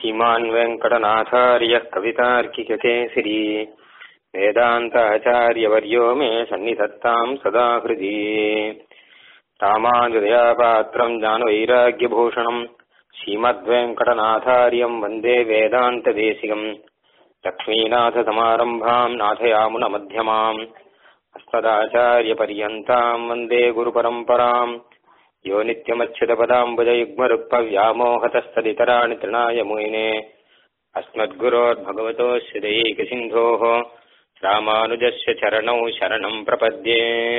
श्रीमान् वेङ्कटनाथार्यः कवितार्किककेसरी वेदान्ताचार्यवर्यो मे सन्निधत्ताम् सदा हृदि रामानुजयापात्रम् ज्ञानवैराग्यभूषणम् श्रीमद्वेङ्कटनाथार्यम् वन्दे वेदान्तदेशिकम् लक्ष्मीनाथसमारम्भाम् नाथयामुनमध्यमाम् अस्मदाचार्यपर्यन्ताम् वन्दे गुरुपरम्पराम् यो नित्यमच्युतपदाम्बुजयुग्मरुक्पव्यामोहतस्तदितराणि तृणाय मुयिने अस्मद्गुरोर्भगवतोऽस्य दैकसिन्धोः रामानुजस्य चरणौ शरणम् प्रपद्ये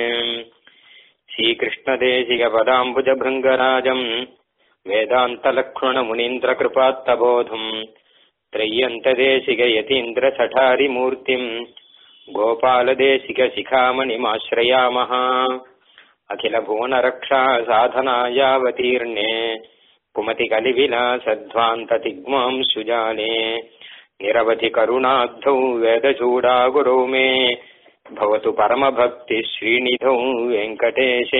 श्रीकृष्णदेशिकपदाम्बुजभृङ्गराजम् वेदान्तलक्ष्मणमुनीन्द्रकृपात्तबोधम् त्रय्यन्तदेशिकयतीन्द्रसठारिमूर्तिम् गोपालदेशिकशिखामणिमाश्रयामः अखिलभुवनरक्षा साधनायावतीर्णे कुमतिकलिविलासध्वान्ततिग्मां सुजाने निरवधिकरुणाब्धौ वेदचूडागुरौ मे भवतु परमभक्तिश्रीनिधौ वेङ्कटेशे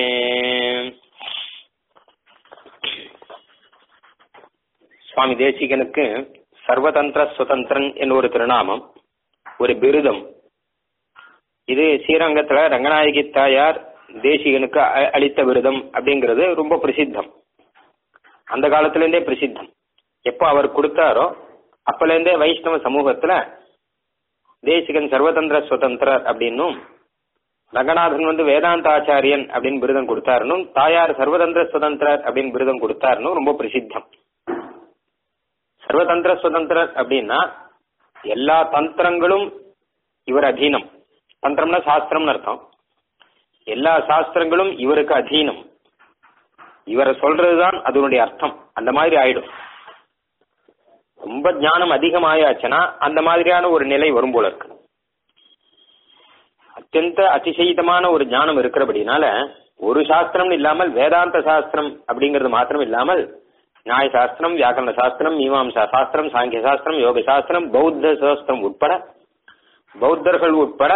சுவாமி தேசிகனுக்கு சர்வதந்திர சுதந்திரன் என்ற ஒரு திருநாமம் ஒரு பிருதம் இது ஸ்ரீரங்கத்துல ரங்கநாயகி தாயார் தேசிகனுக்கு அ- அளித்த விருதம் அப்படிங்கிறது ரொம்ப பிரசித்தம் அந்த காலத்துல இருந்தே பிரசித்தம் எப்போ அவர் கொடுத்தாரோ அப்பல இருந்தே வைஷ்ணவ சமூகத்துல தேசிகன் சர்வதந்திர சுதந்திரர் அப்படின்னும் ரங்கநாதன் வந்து வேதாந்தாச்சாரியன் அப்படின்னு விருதம் கொடுத்தாருனும் தாயார் சர்வதந்திர சுதந்திரர் அப்படின்னு விருதம் கொடுத்தாருன்னு ரொம்ப பிரசித்தம் சர்வதந்திர சுதந்திரர் அப்படின்னா எல்லா தந்திரங்களும் இவர் அதீனம் தந்திரம்னா சாஸ்திரம்னு அர்த்தம் எல்லா சாஸ்திரங்களும் இவருக்கு அதீனம் இவரை சொல்றதுதான் அதனுடைய அர்த்தம் அந்த மாதிரி ஆயிடும் ரொம்ப ஞானம் அதிகமாயாச்சுன்னா அந்த மாதிரியான ஒரு நிலை வரும் போல இருக்கு அத்தியந்த அதிசயிதமான ஒரு ஞானம் இருக்கிறபடினால ஒரு சாஸ்திரம் இல்லாமல் வேதாந்த சாஸ்திரம் அப்படிங்கிறது மாத்திரம் இல்லாமல் நியாய சாஸ்திரம் வியாக்கரண சாஸ்திரம் மீமாம்சா சாஸ்திரம் சாங்கிய சாஸ்திரம் யோக சாஸ்திரம் பௌத்த சாஸ்திரம் உட்பட பௌத்தர்கள் உட்பட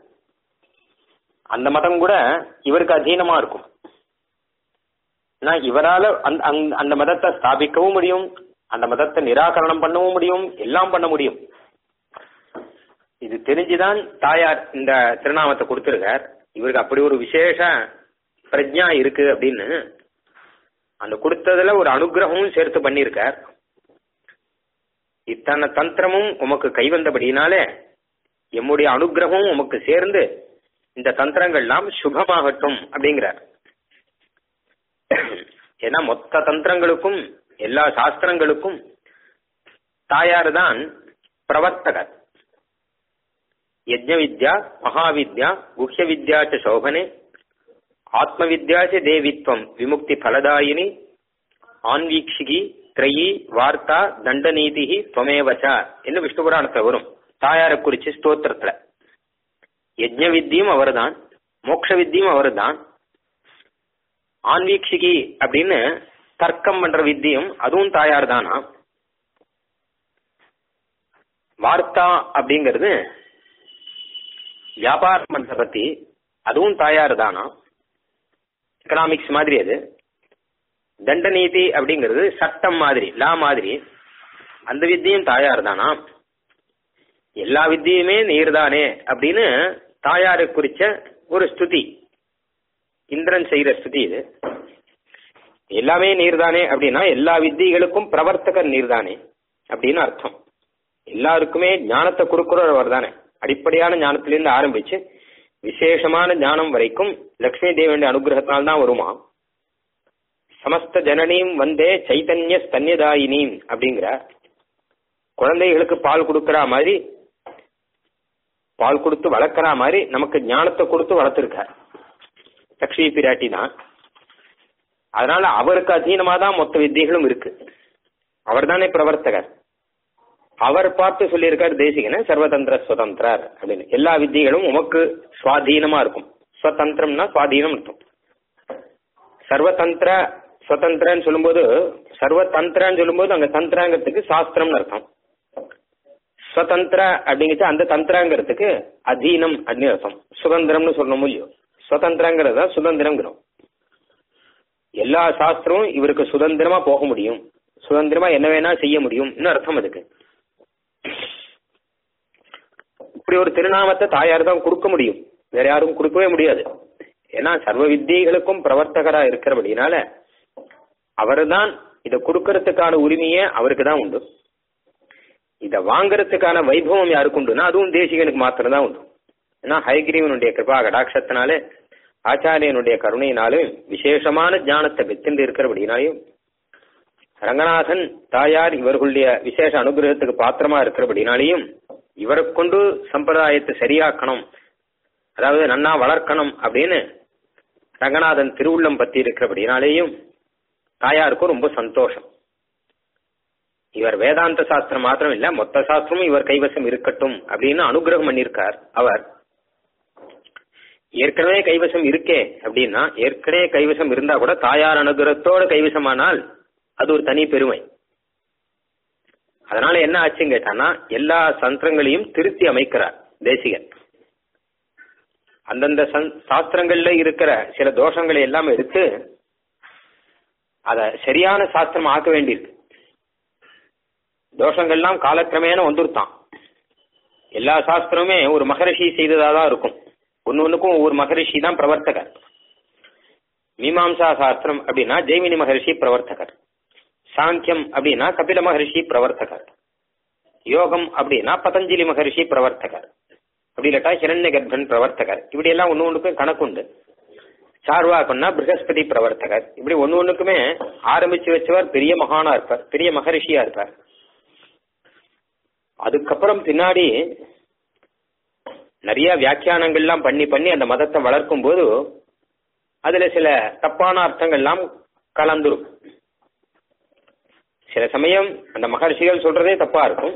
அந்த மதம் கூட இவருக்கு அதீனமா இருக்கும் ஏன்னா இவரால அந்த அந்த- அந்த மதத்தை ஸ்தாபிக்கவும் முடியும் அந்த மதத்தை நிராகரணம் பண்ணவும் முடியும் எல்லாம் பண்ண முடியும் இது தெரிஞ்சுதான் தாயார் இந்த திருநாமத்தை கொடுத்திருக்கார் இவருக்கு அப்படி ஒரு விசேஷ பிரஜா இருக்கு அப்படின்னு அந்த கொடுத்ததுல ஒரு அனுகிரகமும் சேர்த்து பண்ணியிருக்கார் இத்தனை தந்திரமும் உமக்கு கைவந்தபடினாலே எம்முடைய அனுகிரகமும் உமக்கு சேர்ந்து இந்த தந்திரங்கள்லாம் சுபமாகட்டும் அப்படிங்கிறார் ஏன்னா மொத்த தந்திரங்களுக்கும் எல்லா சாஸ்திரங்களுக்கும் தாயார் தான் பிரவர்த்தகர் யஜ்ஞ வித்யா மகாவித்யா குஹ்ய வித்யா ச சோபனே ஆத்மவித்யா ச தேவித்வம் விமுக்தி பலதாயினி ஆன்வீக்ஷிகி திரையி வார்த்தா தண்டநீதி துவமேவச என்று விஷ்ணு புராணத்துல வரும் தாயாரை குறிச்சு ஸ்தோத்திரத்துல யஜ்ஞ வித்தியும் அவர்தான் மோட்ச வித்தியும் அவர்தான் ஆன்வீக்ஷிகி அப்படின்னு தர்க்கம் பண்ற வித்தியும் அதுவும் தாயார் தானா வார்த்தா அப்படிங்கிறது வியாபாரம் பண்ற பத்தி அதுவும் தாயார் தானா எக்கனாமிக்ஸ் மாதிரி அது தண்டநீதி அப்படிங்கிறது சட்டம் மாதிரி லா மாதிரி அந்த வித்தியும் தாயார் தானா எல்லா வித்தியுமே நீர்தானே அப்படின்னு தாயாரை குறிச்ச ஒரு ஸ்துதி இந்திரன் செய்யற ஸ்துதி இது எல்லாமே நீர்தானே அப்படின்னா எல்லா வித்திகளுக்கும் பிரவர்த்தகர் நீர்தானே அப்படின்னு அர்த்தம் எல்லாருக்குமே ஞானத்தை கொடுக்கிறவர் தானே அடிப்படையான ஞானத்திலிருந்து ஆரம்பிச்சு விசேஷமான ஞானம் வரைக்கும் லக்ஷ்மி தேவியுடைய அனுகிரகத்தினால் தான் வருமா சமஸ்த ஜனனியும் வந்தே சைத்தன்ய ஸ்தன்யதாயினீம் அப்படிங்கிற குழந்தைகளுக்கு பால் கொடுக்கற மாதிரி பால் கொடுத்து வளர்க்கற மாதிரி நமக்கு ஞானத்தை கொடுத்து வளர்த்துருக்கார் லக்ஷ்மி பிராட்டி தான் அதனால அவருக்கு அதீனமா தான் மொத்த வித்தியகளும் இருக்கு அவர் தானே பிரவர்த்தகர் அவர் பார்த்து சொல்லியிருக்கார் தேசிகன சர்வதந்திர சுதந்திரர் அப்படின்னு எல்லா வித்தியகளும் உமக்கு சுவாதீனமா இருக்கும் ஸ்வதந்திரம்னா சுவாதீனம் அர்த்தம் சர்வதந்திர சுதந்திரன்னு சொல்லும்போது சர்வதந்திரன்னு சொல்லும்போது அங்க தந்திராங்கிறதுக்கு சாஸ்திரம்னு அர்த்தம் ஸ்வதந்திர அப்படிங்கிறது அந்த தந்திராங்கிறதுக்கு அதீனம் அப்படின்னு அர்த்தம் சுதந்திரம்னு சொல்லணும் இல்லையோ சுதந்திரங்கிறது தான் சுதந்திரங்கிறோம் எல்லா சாஸ்திரமும் இவருக்கு சுதந்திரமா போக முடியும் சுதந்திரமா என்ன வேணா செய்ய முடியும் அர்த்தம் அதுக்கு இப்படி ஒரு திருநாமத்தை தாயார் தான் கொடுக்க முடியும் வேற யாரும் கொடுக்கவே முடியாது ஏன்னா சர்வ வித்தியைகளுக்கும் பிரவர்த்தகரா இருக்கிறபடினால அவர்தான் இதை கொடுக்கறதுக்கான உரிமையே அவருக்கு தான் உண்டு இதை வாங்கறதுக்கான வைபவம் யாருக்கு உண்டுன்னா அதுவும் தேசிகனுக்கு மாத்திரம் தான் உண்டு ஏன்னா ஹைகிரீவனுடைய கிருபா கடாட்சத்தினாலே ஆச்சாரியனுடைய கருணையினாலும் விசேஷமான ஞானத்தை பெற்றிருந்து இருக்கிறபடினாலையும் ரங்கநாதன் தாயார் இவர்களுடைய விசேஷ அனுகிரகத்துக்கு பாத்திரமா இருக்கிறபடினாலையும் இவரை கொண்டு சம்பிரதாயத்தை சரியாக்கணும் அதாவது நன்னா வளர்க்கணும் அப்படின்னு ரங்கநாதன் திருவுள்ளம் பத்தி இருக்கிறபடினாலேயும் தாயாருக்கும் ரொம்ப சந்தோஷம் இவர் வேதாந்த சாஸ்திரம் மாத்திரம் இல்ல மொத்த சாஸ்திரமும் இவர் கைவசம் இருக்கட்டும் அப்படின்னு அனுகிரகம் பண்ணியிருக்கார் அவர் ஏற்கனவே கைவசம் இருக்கே அப்படின்னா ஏற்கனவே கைவசம் இருந்தா கூட தாயார் அனுகிரகத்தோட கைவசமானால் அது ஒரு தனி பெருமை அதனால என்ன ஆச்சுன்னு கேட்டானா எல்லா சந்திரங்களையும் திருத்தி அமைக்கிறார் தேசிகன் அந்தந்த சாஸ்திரங்கள்ல இருக்கிற சில தோஷங்களை எல்லாம் எடுத்து அத சரியான சாஸ்திரம் ஆக்க வேண்டியிருக்கு தோஷங்கள்லாம் காலக்கிரமேன வந்துருத்தான் எல்லா சாஸ்திரமுமே ஒரு மகரிஷி செய்ததா தான் இருக்கும் ஒன்னு ஒன்னுக்கும் ஒவ்வொரு மகரிஷி தான் பிரவர்த்தகர் மீமாம்சா சாஸ்திரம் அப்படின்னா ஜெய்மினி மகரிஷி பிரவர்த்தகர் சாங்கியம் அப்படின்னா கபில மகரிஷி பிரவர்த்தகர் யோகம் அப்படின்னா பதஞ்சலி மகரிஷி பிரவர்த்தகர் அப்படி இல்லாட்டா ஹிரண்ய கர்ப்பன் பிரவர்த்தகர் இப்படி எல்லாம் ஒன்னு ஒண்ணுக்கும் கணக்குண்டு சார்வாக்கம்னா பிரகஸ்பதி பிரவர்த்தகர் இப்படி ஒன்னு ஒண்ணுக்குமே ஆரம்பிச்சு வச்சவர் பெரிய மகானா இருப்பார் பெரிய மகரிஷியா இருப்பார் அதுக்கப்புறம் பின்னாடி நிறைய வியாக்கியானங்கள்லாம் பண்ணி பண்ணி அந்த மதத்தை வளர்க்கும் போது அதுல சில தப்பான அர்த்தங்கள்லாம் கலந்துரும் சில சமயம் அந்த மகர்ஷிகள் சொல்றதே தப்பா இருக்கும்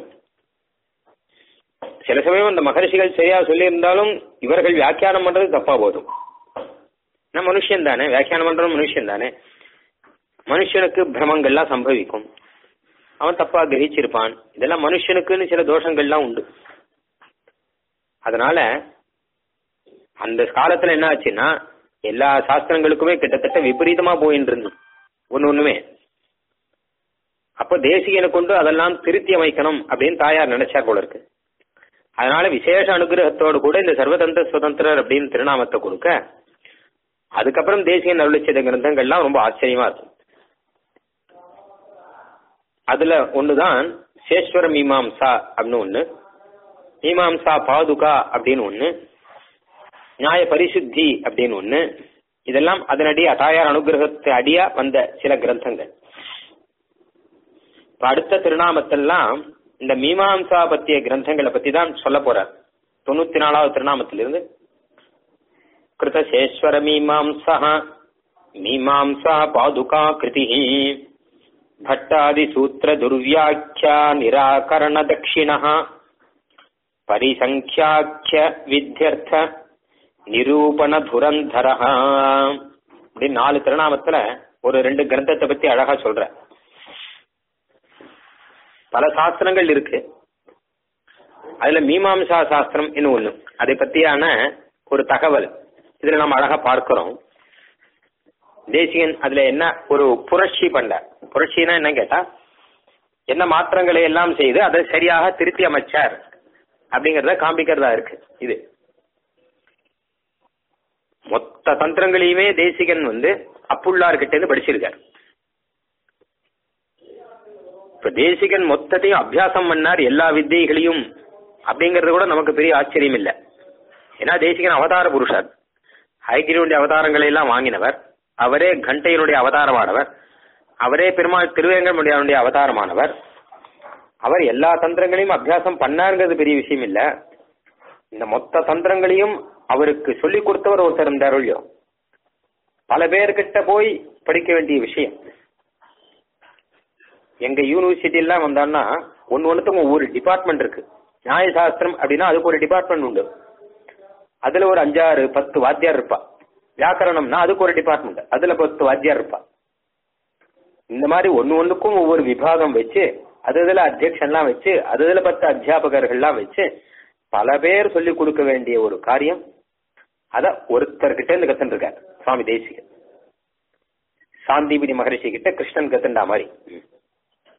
சில சமயம் அந்த மகர்ஷிகள் சரியா சொல்லியிருந்தாலும் இவர்கள் வியாக்கியானம் பண்றது தப்பா போதும் நான் மனுஷன் தானே வியாக்கியானம் பண்றவன் மனுஷன் தானே மனுஷனுக்கு பிரமங்கள்லாம் சம்பவிக்கும் அவன் தப்பா கிரகிச்சிருப்பான் இதெல்லாம் மனுஷனுக்குன்னு சில தோஷங்கள்லாம் உண்டு அதனால அந்த காலத்துல என்ன ஆச்சுன்னா எல்லா சாஸ்திரங்களுக்குமே கிட்டத்தட்ட விபரீதமா போயின்னு இருந்தோம் ஒன்னு ஒண்ணுமே அப்ப தேசியனை கொண்டு அதெல்லாம் திருத்தி அமைக்கணும் அப்படின்னு தாயார் நினைச்சா போல இருக்கு அதனால விசேஷ அனுகிரகத்தோடு கூட இந்த சர்வதந்திர சுதந்திரர் அப்படின்னு திருநாமத்தை கொடுக்க அதுக்கப்புறம் தேசியன் அருளி செய்த கிரந்தங்கள்லாம் ரொம்ப ஆச்சரியமா இருக்கும் அதுல ஒண்ணுதான் சேஸ்வர மீமாம்சா அப்படின்னு ஒண்ணு மீமாம்சா பாதுகா அப்படின்னு ஒண்ணு நியாய பரிசுத்தி அப்படின்னு ஒண்ணு இதெல்லாம் அதனடி அதாயார் அனுகிரகத்தை அடியா வந்த சில கிரந்தங்கள் இப்ப அடுத்த திருநாமத்தெல்லாம் இந்த மீமாம்சா பத்திய கிரந்தங்களை பத்தி தான் சொல்ல போறார் தொண்ணூத்தி நாலாவது திருநாமத்திலிருந்து கிருதசேஸ்வர மீமாம்சா மீமாம்சா பாதுகா கிருதி भट्टादिसूत्र दुर्व्याख्या निराकरण दक्षिणः परिसङ्ख्याख्य विध्यर्थ நிரூபண துரந்தரஹ அப்படின்னு நாலு திருநாமத்துல ஒரு ரெண்டு கிரந்தத்தை பத்தி அழகா சொல்ற பல சாஸ்திரங்கள் இருக்கு அதுல மீமாம்சா சாஸ்திரம் இன்னும் ஒண்ணு அதை பத்தியான ஒரு தகவல் இதுல நம்ம அழகா பார்க்கிறோம் தேசிகன் அதுல என்ன ஒரு புரட்சி பண்ண புரட்சினா என்ன கேட்டா என்ன மாற்றங்களை எல்லாம் செய்து அதை சரியாக திருத்தி அமைச்சார் அப்படிங்கறத காண்பிக்கிறதா இருக்கு இது மொத்த தந்திரங்களையுமே தேசிகன் வந்து அப்புள்ளார்கிட்ட இருந்து படிச்சிருக்கார் இப்ப தேசிகன் மொத்தத்தையும் அபியாசம் பண்ணார் எல்லா வித்தியைகளையும் அப்படிங்கறது கூட நமக்கு பெரிய ஆச்சரியம் இல்லை ஏன்னா தேசிகன் அவதார புருஷர் ஹைகிரியுடைய அவதாரங்களை எல்லாம் வாங்கினவர் அவரே கண்டையனுடைய அவதாரமானவர் அவரே பெருமாள் திருவேங்கமுடியானுடைய அவதாரமானவர் அவர் எல்லா தந்திரங்களையும் அபியாசம் பண்ணாருங்கிறது பெரிய விஷயம் இல்ல இந்த மொத்த தந்திரங்களையும் அவருக்கு சொல்லிக் கொடுத்தவர் ஒருத்தர் இருந்தார் இல்லையோ பல பேர்கிட்ட போய் படிக்க வேண்டிய விஷயம் எங்க யூனிவர்சிட்டி எல்லாம் வந்தான்னா ஒன்னு ஒண்ணுத்துக்கும் ஒவ்வொரு டிபார்ட்மெண்ட் இருக்கு நியாயசாஸ்திரம் அப்படின்னா அதுக்கு ஒரு டிபார்ட்மெண்ட் உண்டு அதுல ஒரு அஞ்சாறு பத்து வாத்தியார் இருப்பா வியாக்கரணம்னா அதுக்கு ஒரு டிபார்ட்மெண்ட் அதுல பத்து வாத்தியார் இருப்பா இந்த மாதிரி ஒன்னு ஒண்ணுக்கும் ஒவ்வொரு விபாகம் வச்சு அது இதுல அத்தியக்ஷன்லாம் வச்சு அது இதுல பத்து அத்தியாபகர்கள்லாம் வச்சு பல பேர் சொல்லி கொடுக்க வேண்டிய ஒரு காரியம் அத ஒருத்தர்கிட்ட இருந்து கத்துட்டு இருக்கார் சுவாமி தேசிகன் சாந்திபிடி மகரிஷி கிட்ட கிருஷ்ணன் கத்துண்டா மாதிரி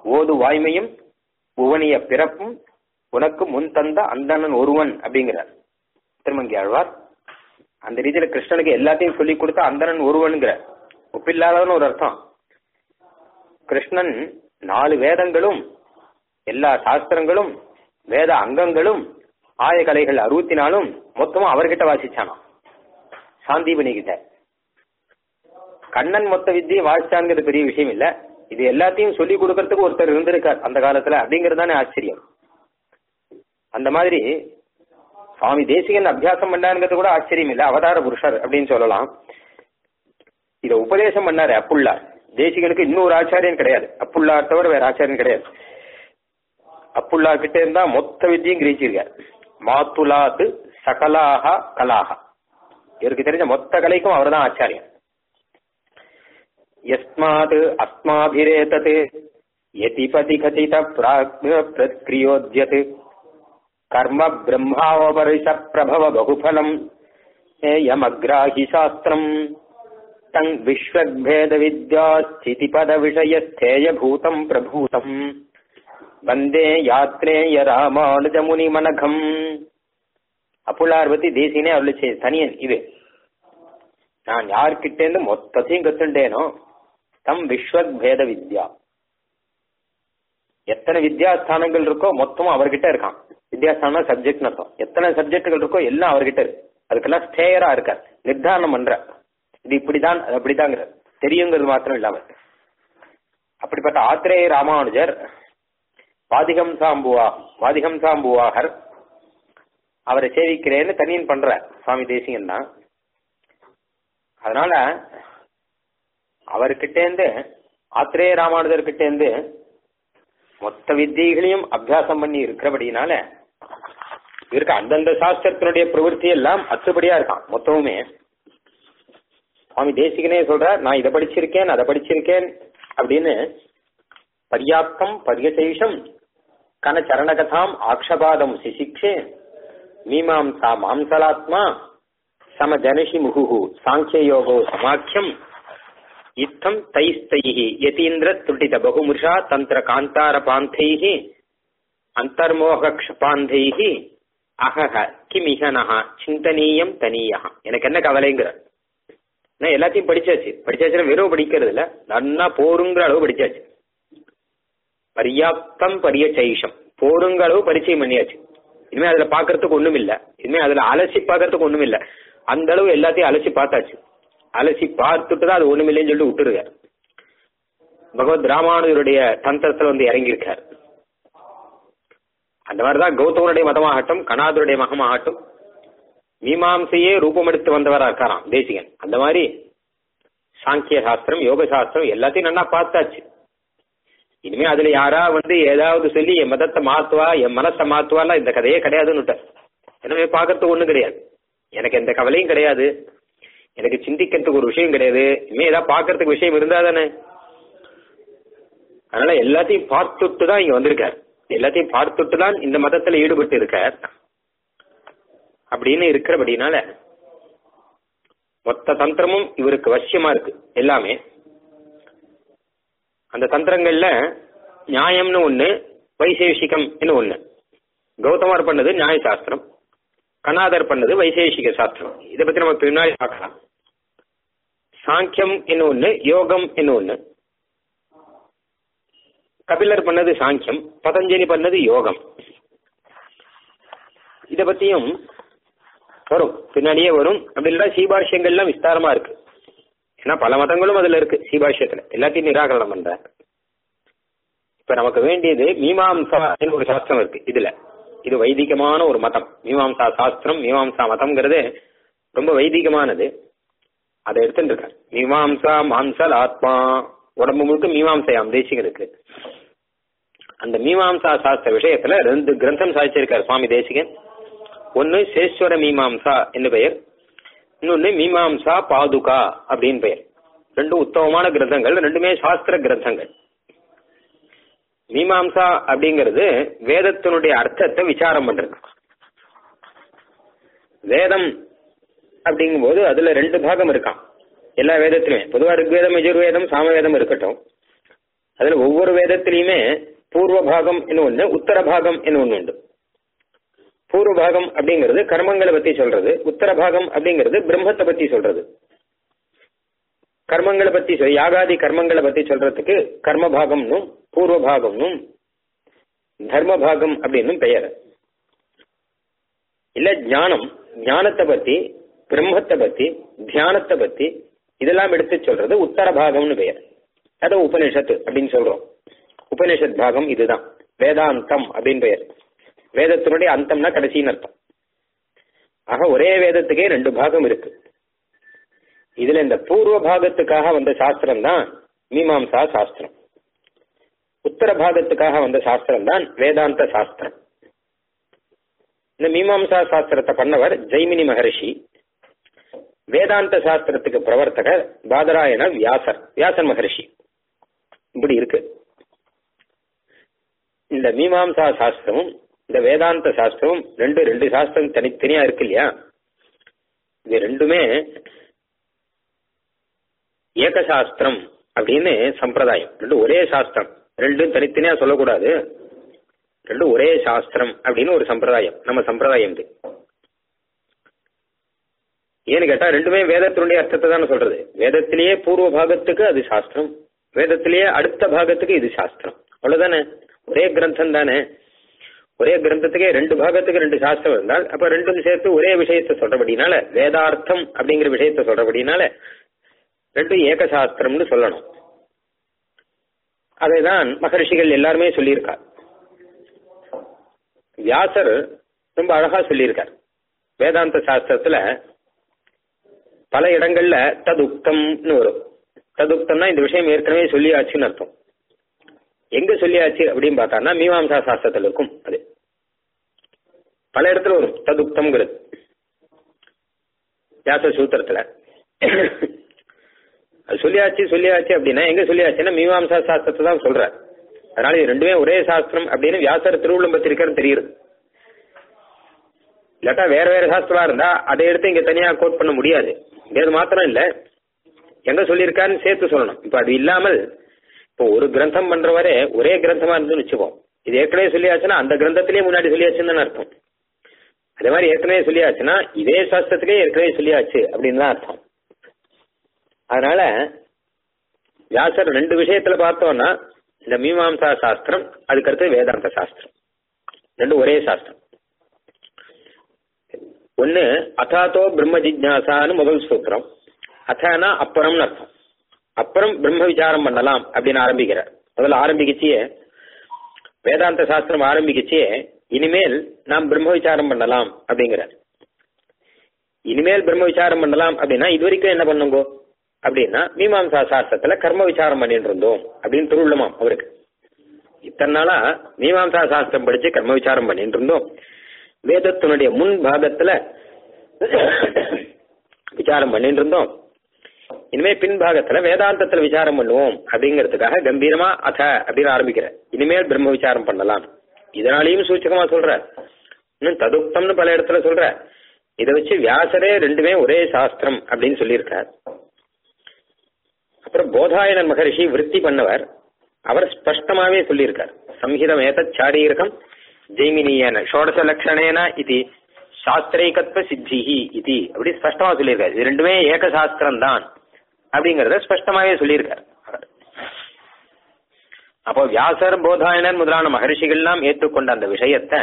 ஓது வாய்மையும் புவனிய பிறப்பும் உனக்கு முன் தந்த அந்தணன் ஒருவன் அப்படிங்கிறார் திருமங்கி ஆழ்வார் அந்த ரீதியில கிருஷ்ணனுக்கு எல்லாத்தையும் சொல்லி கொடுத்த அந்தணன் ஒருவன்கிற ஒப்பில்லாதவன் ஒரு அர்த்தம் கிருஷ்ணன் நாலு வேதங்களும் எல்லா சாஸ்திரங்களும் வேத அங்கங்களும் ஆய கலைகள் அறுபத்தி நாலும் மொத்தமும் அவர்கிட்ட வாசிச்சானாம் சாந்தீபனி கிட்ட கண்ணன் மொத்த வித்தியை வாசிச்சாங்கிறது பெரிய விஷயம் இல்ல இது எல்லாத்தையும் சொல்லி கொடுக்கறதுக்கு ஒருத்தர் இருந்திருக்கார் அந்த காலத்துல அப்படிங்கிறது தானே ஆச்சரியம் அந்த மாதிரி சுவாமி தேசிகன் அபியாசம் பண்ணாருங்கிறது கூட ஆச்சரியம் இல்ல அவதார புருஷர் அப்படின்னு சொல்லலாம் இத உபதேசம் பண்ணாரு அப்புள்ளார் தேசிகனுக்கு இன்னொரு ஆச்சாரியன் கிடையாது அப்புள்ளார் தவிர வேற ஆச்சாரியன் கிடையாது அப்புள்ளார் கிட்ட இருந்தா மொத்த வித்தியும் கிரகிச்சிருக்கார் மாத்துலாத்து சகலாக கலாக இவருக்கு தெரிஞ்ச மொத்த கலைக்கும் அவர்தான் ஆச்சாரியன் யஸ்மாத் அஸ்மாபிரேதத் யதிபதி கதித பிரத்கிரியோத்யத் கர்ம பிரம்மாவபரிஷ பிரபவ பகுபலம் ஏயமக்ராஹி சாஸ்திரம் தங் விஸ்வக்பேத வித்யா ஸ்திதிபத விஷய ஸ்தேயபூதம் பிரபூதம் வந்தே யாத்ரேய ராமானுஜ முனிமனகம் அப்புள்ளார் பத்தி தேசியனே அருள் செய்ய தனியன் இது நான் யார்கிட்டேருந்து மொத்தத்தையும் கத்துண்டேனோ தம் விஸ்வத் பேத வித்யா எத்தனை வித்யாஸ்தானங்கள் இருக்கோ மொத்தமும் அவர்கிட்ட இருக்கான் வித்யாஸ்தானம் சப்ஜெக்ட் அர்த்தம் எத்தனை சப்ஜெக்டுகள் இருக்கோ எல்லாம் அவர்கிட்ட இருக்கு அதுக்கெல்லாம் ஸ்டேயரா இருக்கார் நிர்தாரணம் பண்ற இது இப்படிதான் அது அப்படிதாங்கிற தெரியுங்கிறது மாத்திரம் இல்லாம அப்படிப்பட்ட ஆத்திரேய ராமானுஜர் வாதிகம் சாம்புவா வாதிகம் சாம்புவாகர் அவரை சேவிக்கிறேன்னு தனியன் பண்ற சுவாமி தேசிகன் தான் அதனால அவர்கிட்டேந்து ஆத்திரேய ராமானுஜர்கிட்டேந்து மொத்த வித்தியைகளையும் அபியாசம் பண்ணி இருக்கிறபடினால இவருக்கு அந்தந்த சாஸ்திரத்தினுடைய பிரவருத்தி எல்லாம் அத்துபடியா இருக்கான் மொத்தமுமே சுவாமி தேசிகனே சொல்றார் நான் இதை படிச்சிருக்கேன் அதை படிச்சிருக்கேன் அப்படின்னு பர்யாப்தம் பரியசேஷம் கன சரணகதாம் ஆக்ஷபாதம் சிசிக்ஷே மீமாம்சா மாம்சலாத்மா சம ஜனஷி முகுஹு சாங்கியயோகோ சமாக்கியம் இத்தம் தைஸ்தைஹி யதீந்திர துட்டித பகுமுஷா தந்திர காந்தார பாந்தைஹி அந்தர்மோக க்ஷபாந்தைஹி அகஹ கிமிஹனஹ சிந்தனீயம் தனியா எனக்கு என்ன கவலைங்கிற நான் எல்லாத்தையும் படிச்சாச்சு படிச்சாச்சுன்னா வெறும் படிக்கிறது இல்ல நன்னா போருங்கிற அளவு படிச்சாச்சு பர்யாப்தம் பரியச்சைஷம் போருங்க அளவு பரிச்சயம் பண்ணியாச்சு இனிமே அதுல பாக்குறதுக்கு ஒண்ணும் இல்ல இனிமே அதுல அலசி பாக்குறதுக்கு ஒண்ணும் இல்ல அந்த அளவு எல்லாத்தையும் அலசி பார்த்தாச்சு அலசி பார்த்துட்டு தான் அது ஒண்ணுமில்லைன்னு சொல்லிட்டு விட்டுருக்கார் பகவத் ராமானுஜருடைய தந்திரத்துல வந்து இறங்கியிருக்கார் அந்த மாதிரிதான் கௌதமனுடைய மதமாகட்டும் கணாதருடைய மகமாகட்டும் மீமாம்சையே ரூபமெடுத்து வந்தவரா இருக்காராம் தேசிகன் அந்த மாதிரி சாங்கிய சாஸ்திரம் யோக சாஸ்திரம் எல்லாத்தையும் நல்லா பார்த்தாச்சு இனிமே அதுல யாரா வந்து ஏதாவது சொல்லி என் மதத்தை மாத்துவா என் மனசை மாத்துவாலாம் இந்த கதையே கிடையாதுன்னு எனவே பாக்குறதுக்கு ஒண்ணும் கிடையாது எனக்கு எந்த கவலையும் கிடையாது எனக்கு சிந்திக்கிறதுக்கு ஒரு விஷயம் கிடையாது இனிமே ஏதாவது பாக்குறதுக்கு விஷயம் இருந்தா தானே அதனால எல்லாத்தையும் பார்த்துட்டு தான் இங்க வந்திருக்கார் எல்லாத்தையும் பார்த்துட்டு தான் இந்த மதத்துல ஈடுபட்டு இருக்கார் அப்படின்னு இருக்கிறபடினால மொத்த தந்திரமும் இவருக்கு வசியமா இருக்கு எல்லாமே அந்த தந்திரங்கள்ல நியாயம்னு ஒண்ணு வைசேஷிகம்னு ஒண்ணு கௌதமர் பண்ணது நியாய சாஸ்திரம் கணாதர் பண்ணது வைசேஷிக சாஸ்திரம் இதை பத்தி நம்ம பின்னாடி பார்க்கலாம் சாங்கியம் என்ன ஒண்ணு யோகம் என்ன ஒண்ணு கபிலர் பண்ணது சாங்கியம் பதஞ்சலி பண்ணது யோகம் இத பத்தியும் வரும் பின்னாடியே வரும் அப்படி இல்ல சீபாஷ்யங்கள்லாம் விஸ்தாரமா இருக்கு ஏன்னா பல மதங்களும் அதுல இருக்கு சீபாஷ்யத்துல எல்லாத்தையும் நிராகரணம் பண்ற இப்ப நமக்கு வேண்டியது மீமாம்சா ஒரு சாஸ்திரம் இருக்கு இதுல இது வைதிகமான ஒரு மதம் மீமாம்சா சாஸ்திரம் மீமாம்சா மதம்ங்கிறது ரொம்ப வைதிகமானது அதை எடுத்துட்டு இருக்கார் மீமாம்சா மாம்சல் ஆத்மா உடம்பு முழுக்க மீமாம்சையாம் தேசிகனுக்கு அந்த மீமாம்சா சாஸ்திர விஷயத்துல ரெண்டு கிரந்தம் சாதிச்சிருக்கார் சுவாமி தேசிகன் ஒன்னு சேஸ்வர மீமாம்சா என்று பெயர் இன்னொன்னு மீமாம்சா பாதுகா அப்படின்னு பெயர் ரெண்டும் உத்தமமான கிரந்தங்கள் ரெண்டுமே சாஸ்திர கிரந்தங்கள் மீமாம்சா அப்படிங்கிறது வேதத்தினுடைய அர்த்தத்தை விசாரம் பண்றது வேதம் அப்படிங்கும்போது அதுல ரெண்டு பாகம் இருக்கான் எல்லா வேதத்திலுமே பொதுவா ரிக்வேதம் யஜுர்வேதம் சாமவேதம் இருக்கட்டும் அதுல ஒவ்வொரு வேதத்திலையுமே பூர்வ பாகம் என்ன ஒண்ணு உத்தர பாகம் என்ன ஒண்ணு உண்டு பூர்வ பாகம் அப்படிங்கிறது கர்மங்களை பத்தி சொல்றது உத்தர பாகம் அப்படிங்கிறது பிரம்மத்தை பத்தி சொல்றது கர்மங்களை பத்தி சொல் யாகாதி கர்மங்களை பத்தி சொல்றதுக்கு கர்ம பாகம்னும் பூர்வ பாகம்னும் தர்ம பாகம் அப்படின்னும் பெயர் இல்ல ஞானம் ஞானத்தை பத்தி பிரம்மத்தை பத்தி தியானத்தை பத்தி இதெல்லாம் எடுத்து சொல்றது உத்தர பாகம்னு பெயர் அது உபனிஷத்து அப்படின்னு சொல்றோம் உபனிஷத் பாகம் இதுதான் வேதாந்தம் அப்படின்னு பெயர் வேதத்தினுடைய அந்தம்னா கடைசின்னு அர்த்தம் ஆக ஒரே வேதத்துக்கே ரெண்டு பாகம் இருக்கு இதுல இந்த பூர்வ பாகத்துக்காக வந்த சாஸ்திரம் தான் மீமாம்சா சாஸ்திரம் உத்தர பாகத்துக்காக வந்த சாஸ்திரம் தான் வேதாந்த சாஸ்திரம் இந்த மீமாம்சா சாஸ்திரத்தை பண்ணவர் ஜெய்மினி மகரிஷி வேதாந்த சாஸ்திரத்துக்கு பிரவர்த்தகர் பாதராயண வியாசர் வியாசன் மகரிஷி இப்படி இருக்கு இந்த மீமாம்சா சாஸ்திரமும் இந்த வேதாந்த சாஸ்திரமும் ரெண்டு ரெண்டு சாஸ்திரம் தனித்தனியா இருக்கு இல்லையா இது ரெண்டுமே ஏகசாஸ்திரம் அப்படின்னு சம்பிரதாயம் ரெண்டு ஒரே சாஸ்திரம் ரெண்டும் தனித்தனியா சொல்லக்கூடாது ரெண்டும் ஒரே சாஸ்திரம் அப்படின்னு ஒரு சம்பிரதாயம் நம்ம சம்பிரதாயம் இது ஏன்னு கேட்டா ரெண்டுமே வேதத்தினுடைய அர்த்தத்தை தானே சொல்றது வேதத்திலேயே பூர்வ பாகத்துக்கு அது சாஸ்திரம் வேதத்திலேயே அடுத்த பாகத்துக்கு இது சாஸ்திரம் அவ்வளவுதானே ஒரே கிரந்தம் தானே ஒரே கிரந்தத்துக்கே ரெண்டு பாகத்துக்கு ரெண்டு சாஸ்திரம் இருந்தால் அப்ப ரெண்டும் சேர்த்து ஒரே விஷயத்தை சொல்றபடினால வேதார்த்தம் அப்படிங்கிற விஷயத்த சொல்றபடினால ரெண்டும் ஏக சாஸ்திரம்னு சொல்லணும் அதைதான் மகர்ஷிகள் எல்லாருமே சொல்லியிருக்கார் வியாசர் ரொம்ப அழகா சொல்லியிருக்கார் வேதாந்த சாஸ்திரத்துல பல இடங்கள்ல ததுக்தம்னு வரும் ததுக்தம்னா இந்த விஷயம் ஏற்கனவே சொல்லியாச்சுன்னு அர்த்தம் எங்க சொல்லியாச்சு அப்படின்னு பார்த்தான்னா மீமாம்சா சாஸ்திரத்துல இருக்கும் அது பல இடத்துல வரும் ததுக்தம்ங்கிறது வியாச சூத்திரத்துல அது சொல்லியாச்சு சொல்லியாச்சு அப்படின்னா எங்க சொல்லியாச்சுன்னா மீமாம்சா சாஸ்திரத்தை தான் சொல்ற அதனால இது ரெண்டுமே ஒரே சாஸ்திரம் அப்படின்னு வியாசர் திருவுள்ளம் பத்திரிக்கைன்னு தெரியுது இல்லாட்டா வேற வேற சாஸ்திரமா இருந்தா அதை எடுத்து இங்க தனியா கோட் பண்ண முடியாது இது மாத்திரம் இல்ல எங்க சொல்லியிருக்காருன்னு சேர்த்து சொல்லணும் இப்ப அது இல்லாமல் இப்போ ஒரு கிரந்தம் பண்றவரே ஒரே கிரந்தமா இருந்துன்னு வச்சுப்போம் இது ஏற்கனவே சொல்லியாச்சுன்னா அந்த கிரந்தத்திலேயே முன்னாடி சொல்லியாச்சுன்னு அர்த்தம் அதே மாதிரி ஏற்கனவே சொல்லியாச்சுன்னா இதே சாஸ்திரத்திலேயே ஏற்கனவே சொல்லியாச்சு அப்படின்னு தான் அர்த்தம் அதனால வியாசர் ரெண்டு விஷயத்துல பார்த்தோம்னா இந்த மீமாம்சா சாஸ்திரம் அதுக்கடுத்து வேதாந்த சாஸ்திரம் ரெண்டு ஒரே சாஸ்திரம் ஒன்னு அதாத்தோ பிரம்ம ஜிக்னாசான்னு முதல் சூத்திரம் அத்தனா அப்புறம்னு அர்த்தம் அப்புறம் பிரம்ம விசாரம் பண்ணலாம் அப்படின்னு ஆரம்பிக்கிறார் முதல்ல ஆரம்பிக்கச்சியே வேதாந்த சாஸ்திரம் ஆரம்பிக்கச்சியே இனிமேல் நாம் பிரம்ம விசாரம் பண்ணலாம் அப்படிங்கிறார் இனிமேல் பிரம்ம விசாரம் பண்ணலாம் அப்படின்னா இது வரைக்கும் என்ன பண்ணுங்கோ அப்படின்னா மீமாம்சா சாஸ்திரத்துல கர்ம விசாரம் பண்ணிட்டு இருந்தோம் அப்படின்னு திருவுள்ளமாம் அவருக்கு இத்தனை நாளா மீமாம்சா சாஸ்திரம் படிச்சு கர்ம விசாரம் பண்ணிட்டு இருந்தோம் வேதத்தினுடைய முன் பாகத்துல விசாரம் பண்ணிட்டு இருந்தோம் இனிமே பின் பாகத்துல வேதாந்தத்துல விசாரம் பண்ணுவோம் அப்படிங்கிறதுக்காக கம்பீரமா அத அப்படின்னு ஆரம்பிக்கிற இனிமேல் பிரம்ம விசாரம் பண்ணலாம் இதனாலையும் சூச்சகமா சொல்ற இன்னும் ததுக்தம்னு பல இடத்துல சொல்ற இதை வச்சு வியாசரே ரெண்டுமே ஒரே சாஸ்திரம் அப்படின்னு சொல்லியிருக்கார் அப்புறம் போதாயனர் மகரிஷி விருத்தி பண்ணவர் அவர் ஸ்பஷ்டமாவே சொல்லியிருக்கார் சம்ஹிதம் ஏதத் சாரீரகம் ஜெய்மினியன ஷோடச லட்சணேன இது சாஸ்திரைகத்வ சித்திஹி இது அப்படி ஸ்பஷ்டமா சொல்லியிருக்காரு இது ரெண்டுமே ஏக சாஸ்திரம் தான் அப்படிங்கறத ஸ்பஷ்டமாவே சொல்லியிருக்கார் அப்போ வியாசர் போதாயனர் முதலான மகர்ஷிகள்லாம் ஏற்றுக்கொண்ட அந்த விஷயத்தை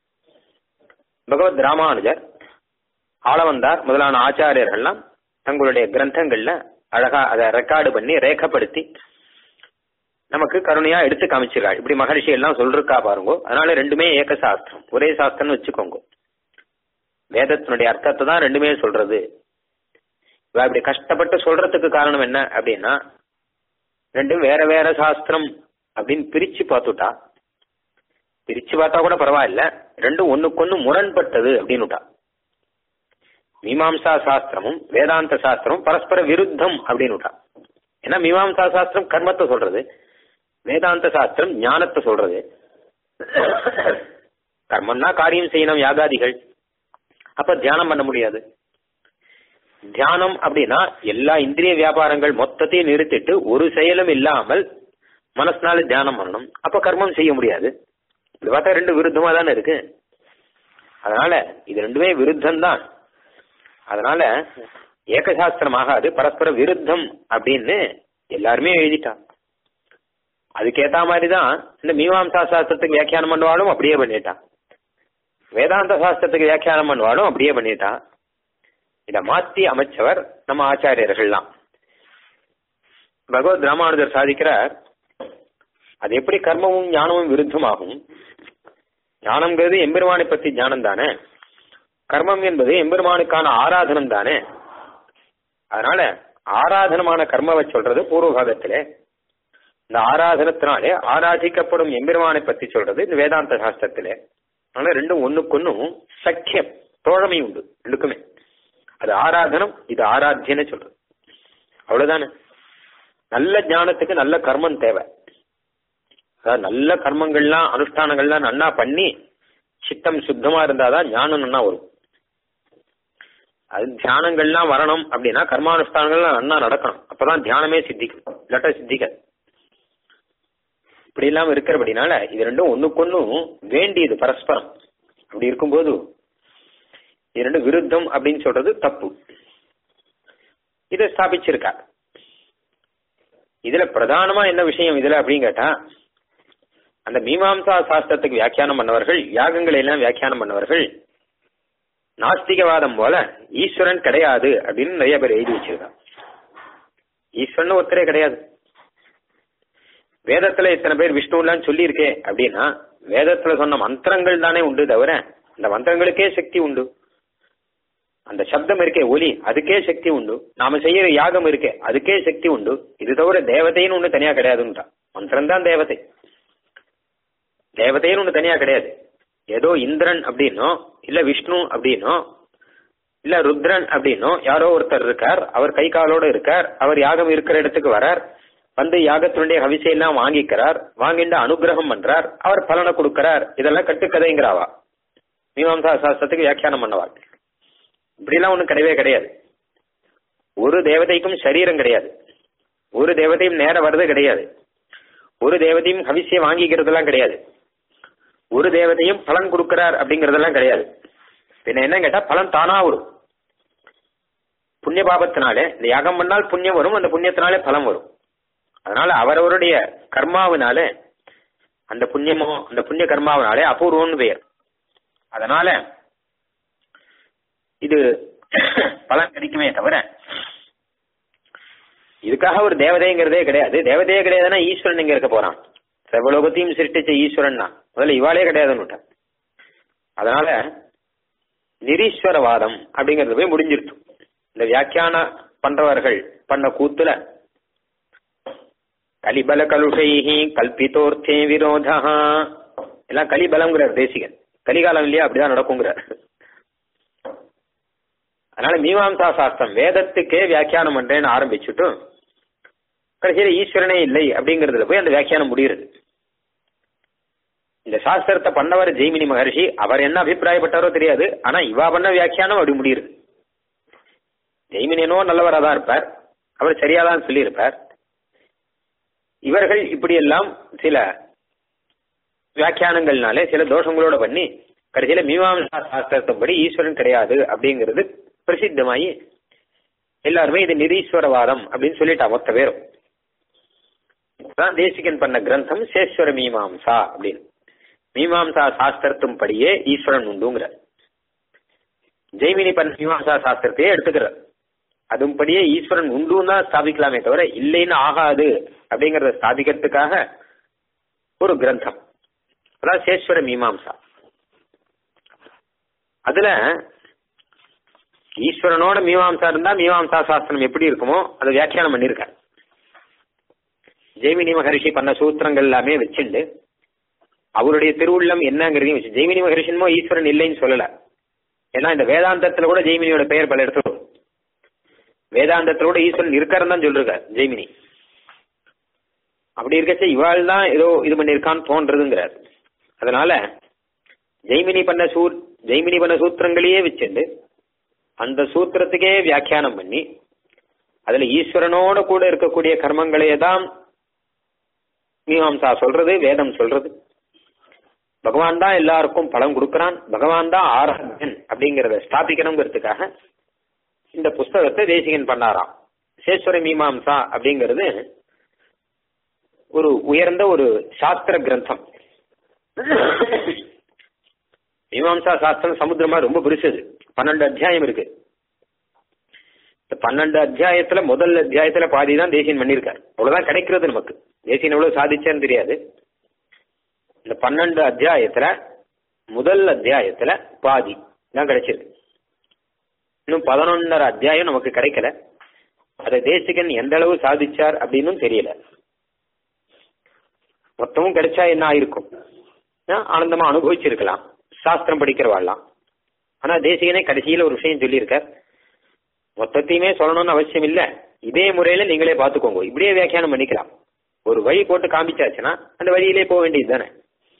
பகவத் ராமானுஜர் ஆளவந்தார் முதலான ஆச்சாரியர்கள்லாம் தங்களுடைய கிரந்தங்கள்ல அழகா அதை ரெக்கார்டு பண்ணி ரேகப்படுத்தி நமக்கு கருணையா எடுத்து காமிச்சிருக்காள் இப்படி மகரிஷி எல்லாம் சொல்றா பாருங்க அதனால ரெண்டுமே ஏக சாஸ்திரம் ஒரே சாஸ்திரம்னு வச்சுக்கோங்க வேதத்தினுடைய அர்த்தத்தை தான் ரெண்டுமே சொல்றது இவ இப்படி கஷ்டப்பட்டு சொல்றதுக்கு காரணம் என்ன அப்படின்னா ரெண்டும் வேற வேற சாஸ்திரம் அப்படின்னு பிரிச்சு பார்த்துட்டா பிரிச்சு பார்த்தா கூட பரவாயில்ல ரெண்டும் ஒண்ணுக்கொன்னு முரண்பட்டது அப்படின்னுட்டா மீமாம்சா சாஸ்திரமும் வேதாந்த சாஸ்திரமும் பரஸ்பர விருத்தம் அப்படின்னுட்டா ஏன்னா மீமாம்சா சாஸ்திரம் கர்மத்தை சொல்றது வேதாந்த சாஸ்திரம் ஞானத்தை சொல்றது கர்மம்னா காரியம் செய்யணும் யாகாதிகள் அப்ப தியானம் பண்ண முடியாது தியானம் அப்படின்னா எல்லா இந்திரிய வியாபாரங்கள் மொத்தத்தையும் நிறுத்திட்டு ஒரு செயலும் இல்லாமல் மனசுனால தியானம் பண்ணணும் அப்ப கர்மம் செய்ய முடியாது இது பார்த்தா ரெண்டு விருத்தமா தானே இருக்கு அதனால இது ரெண்டுமே விருத்தம் தான் அதனால ஏகசாஸ்திரம் ஆகாது பரஸ்பர விருத்தம் அப்படின்னு எல்லாருமே எழுதிட்டா அதுக்கேத்த மாதிரி தான் இந்த மீமாம்சா சாஸ்திரத்துக்கு வியாக்கியானம் பண்ணுவாலும் அப்படியே பண்ணிட்டான் வேதாந்த சாஸ்திரத்துக்கு வியாக்கியானம் பண்ணுவாலும் அப்படியே பண்ணிட்டான் இதை மாத்தி அமைச்சவர் நம்ம ஆச்சாரியர்கள்லாம் பகவத் ராமானுஜர் சாதிக்கிறார் அது எப்படி கர்மமும் ஞானமும் விருத்தமாகும் ஞானம்ங்கிறது எம்பெருமானை பத்தி ஞானம் தானே கர்மம் என்பது எம்பெருமானுக்கான ஆராதனம் தானே அதனால ஆராதனமான கர்மவை சொல்றது பூர்வபாகத்திலே இந்த ஆராதனத்தினாலே ஆராதிக்கப்படும் எம்பெருமானை பத்தி சொல்றது இந்த வேதாந்த சாஸ்திரத்திலே அதனால ரெண்டும் ஒண்ணுக்கொன்னும் சக்கியம் தோழமை உண்டு ரெண்டுக்குமே அது ஆராதனம் இது ஆராத்தியன்னு சொல்றது அவ்வளவுதானே நல்ல ஞானத்துக்கு நல்ல கர்மம் தேவை அதாவது நல்ல கர்மங்கள்லாம் அனுஷ்டானங்கள்லாம் நன்னா பண்ணி சித்தம் சுத்தமா இருந்தாதான் ஞானம் நன்னா வரும் அது தியானங்கள்லாம் வரணும் அப்படின்னா கர்மானுஷ்டானங்கள்லாம் நன்னா நடக்கணும் அப்பதான் தியானமே சித்திக்கும் இல்லாட்டா சித்திக்காது இப்படி இல்லாம இருக்கிறபடினால இது ரெண்டும் ஒண்ணுக்கொன்னும் வேண்டியது பரஸ்பரம் அப்படி இருக்கும்போது இது ரெண்டும் விருத்தம் அப்படின்னு சொல்றது தப்பு இதை ஸ்தாபிச்சிருக்கா இதுல பிரதானமா என்ன விஷயம் இதுல அப்படின்னு கேட்டா அந்த மீமாம்சா சாஸ்திரத்துக்கு வியாக்கியானம் பண்ணவர்கள் யாகங்களை எல்லாம் வியாக்கியானம் பண்ணவர்கள் நாஸ்திகவாதம் போல ஈஸ்வரன் கிடையாது அப்படின்னு நிறைய பேர் எழுதி வச்சிருக்காங்க ஈஸ்வரன் ஒருத்தரே கிடையாது வேதத்துல இத்தனை பேர் விஷ்ணுலாம் சொல்லியிருக்கே அப்படின்னா வேதத்துல சொன்ன மந்திரங்கள் தானே உண்டு தவிர அந்த மந்திரங்களுக்கே சக்தி உண்டு அந்த சப்தம் இருக்கே ஒலி அதுக்கே சக்தி உண்டு நாம செய்யற யாகம் இருக்கே அதுக்கே சக்தி உண்டு இது தவிர தேவதைன்னு ஒண்ணு தனியா கிடையாதுன்றா மந்திரம் தான் தேவதை தேவதைன்னு ஒண்ணு தனியா கிடையாது ஏதோ இந்திரன் அப்படின்னோ இல்ல விஷ்ணு அப்படின்னோ இல்ல ருத்ரன் அப்படின்னோ யாரோ ஒருத்தர் இருக்கார் அவர் கை காலோட இருக்கார் அவர் யாகம் இருக்கிற இடத்துக்கு வரார் வந்து யாகத்தினுடைய ஹவிசையெல்லாம் வாங்கிக்கிறார் வாங்கிட்டு அனுகிரகம் பண்றார் அவர் பலனை கொடுக்கிறார் இதெல்லாம் கட்டுக்கதைங்கிறாவா மீமாம்சா சாஸ்திரத்துக்கு வியாக்கியானம் பண்ணவாள் இப்படிலாம் ஒண்ணும் கிடையவே கிடையாது ஒரு தேவதைக்கும் சரீரம் கிடையாது ஒரு தேவதையும் நேர வர்றது கிடையாது ஒரு தேவதையும் ஹவிசிய வாங்கிக்கிறதெல்லாம் கிடையாது ஒரு தேவதையும் பலன் கொடுக்கிறார் அப்படிங்கறதெல்லாம் கிடையாது பின்ன என்ன கேட்டா பலன் தானா வரும் புண்ணிய பாபத்தினாலே இந்த யாகம் பண்ணால் புண்ணியம் வரும் அந்த புண்ணியத்தினாலே பலம் வரும் அதனால அவரவருடைய கர்மாவினாலே அந்த புண்ணியமோ அந்த புண்ணிய கர்மாவினாலே அபூர்வம்னு பெயர் அதனால இது பலன் கிடைக்குமே தவிர இதுக்காக ஒரு தேவதைங்கிறதே கிடையாது தேவதையே கிடையாதுன்னா ஈஸ்வரன் இங்க இருக்க போறான் சர்வலோகத்தையும் சிருஷ்டிச்ச ஈஸ்வரன் தான் முதல்ல இவாளே கிடையாதுன்னு அதனால நிரீஸ்வரவாதம் அப்படிங்கறது போய் முடிஞ்சிருச்சு இந்த வியாக்கியான பண்றவர்கள் பண்ண கூத்துல கலிபல கலுஷைஹி கல்பித்தோர்த்தே விரோதா எல்லாம் கலிபலம்ங்கிறார் தேசிகன் கலிகாலம் இல்லையா அப்படிதான் நடக்குங்கிறார் அதனால மீமாம்சா சாஸ்திரம் வேதத்துக்கே வியாக்கியானம் பண்றேன்னு ஆரம்பிச்சுட்டு கடைசியில ஈஸ்வரனே இல்லை அப்படிங்கறதுல போய் அந்த வியாக்கியானம் முடியுது இந்த சாஸ்திரத்தை பண்ணவர் ஜெய்மினி மகர்ஷி அவர் என்ன அபிப்பிராயப்பட்டாரோ தெரியாது ஆனா இவா பண்ண வியாக்கியானம் அப்படி முடியுது ஜெய்மினியனோ நல்லவராக தான் இருப்பார் அவர் சரியாதான் சொல்லியிருப்பார் இவர்கள் இப்படியெல்லாம் சில வியாக்கியானங்கள்னாலே சில தோஷங்களோட பண்ணி கடைசியில மீமாம்சா சாஸ்திரத்தின்படி ஈஸ்வரன் கிடையாது அப்படிங்கிறது பிரசித்தமாயி எல்லாருமே இது நிரீஸ்வரவாதம் அப்படின்னு சொல்லிட்டா மொத்த பேரும் தான் தேசிகன் பண்ண கிரந்தம் சேஸ்வர மீமாம்சா அப்படின்னு மீமாம்சா சாஸ்திரத்தும் படியே ஈஸ்வரன் உண்டுங்கிற ஜெய்மினி பண்ண மீமாம்சா சாஸ்திரத்தையே எடுத்துக்கிறார் அதுபடியே ஈஸ்வரன் உண்டுன்னு தான் ஸ்தாபிக்கலாமே தவிர இல்லைன்னு ஆகாது அப்படிங்கறத ஸ்தாபிக்கிறதுக்காக ஒரு கிரந்தம் அதான் சேஸ்வர மீமாம்சா அதுல ஈஸ்வரனோட மீமாம்சா இருந்தா மீமாம்சா சாஸ்திரம் எப்படி இருக்குமோ அதை வியாக்கியானம் பண்ணியிருக்கார் ஜெய்மினி மகரிஷி பண்ண சூத்திரங்கள் எல்லாமே வச்சுண்டு அவருடைய திருவுள்ளம் என்னங்கிறதையும் வச்சு ஜெய்மினி மகரிஷின்மோ ஈஸ்வரன் இல்லைன்னு சொல்லல ஏன்னா இந்த வேதாந்தத்துல கூட ஜெய்மினியோட பெயர் பல இடத்துல வரும். வேதாந்தத்துல கூட ஈஸ்வரன் இருக்காருன்னு தான் சொல்லிருக்கார் ஜெய்மினி அப்படி இருக்கச்ச இவாள் தான் ஏதோ இது பண்ணியிருக்கான்னு தோன்றதுங்கிறார் அதனால ஜெய்மினி பண்ண சூ ஜெய்மினி பண்ண சூத்திரங்களையே வச்சுண்டு அந்த சூத்திரத்துக்கே வியாக்கியானம் பண்ணி அதுல ஈஸ்வரனோட கூட இருக்கக்கூடிய கர்மங்களையே தான் மீமாம்சா சொல்றது வேதம் சொல்றது பகவான் தான் எல்லாருக்கும் பலம் கொடுக்கறான் பகவான் தான் ஆராதன் அப்படிங்கறத ஸ்தாபிக்கணுங்கிறதுக்காக இந்த புஸ்தகத்தை தேசிகன் பண்ணாராம் சேஸ்வர மீமாம்சா அப்படிங்கிறது ஒரு உயர்ந்த ஒரு சாஸ்திர கிரந்தம் மீமாம்சா சாஸ்திரம் சமுத்திரமா ரொம்ப பெருசது பன்னெண்டு அத்தியாயம் இருக்கு இந்த பன்னெண்டு அத்தியாயத்துல முதல் அத்தியாயத்துல பாதி தான் தேசியன் பண்ணியிருக்காரு அவ்வளவுதான் கிடைக்கிறது நமக்கு தேசியன் எவ்வளவு சாதிச்சான்னு தெரியாது இந்த பன்னெண்டு அத்தியாயத்துல முதல் அத்தியாயத்துல பாதி தான் கிடைச்சிருக்கு இன்னும் பதினொன்னரை அத்தியாயம் நமக்கு கிடைக்கல அதை தேசிகன் எந்த அளவு சாதிச்சார் அப்படின்னு தெரியல மொத்தமும் கிடைச்சா என்ன ஆயிருக்கும் ஆனந்தமா அனுபவிச்சிருக்கலாம் சாஸ்திரம் படிக்கிறவாள்லாம் ஆனா தேசிகனே கடைசியில ஒரு விஷயம் சொல்லியிருக்கார் மொத்தத்தையுமே சொல்லணும்னு அவசியம் இல்ல இதே முறையில நீங்களே பாத்துக்கோங்க இப்படியே வியாக்கியானம் பண்ணிக்கலாம் ஒரு வழி போட்டு காமிச்சாச்சுன்னா அந்த வழியிலே போக வேண்டியது தானே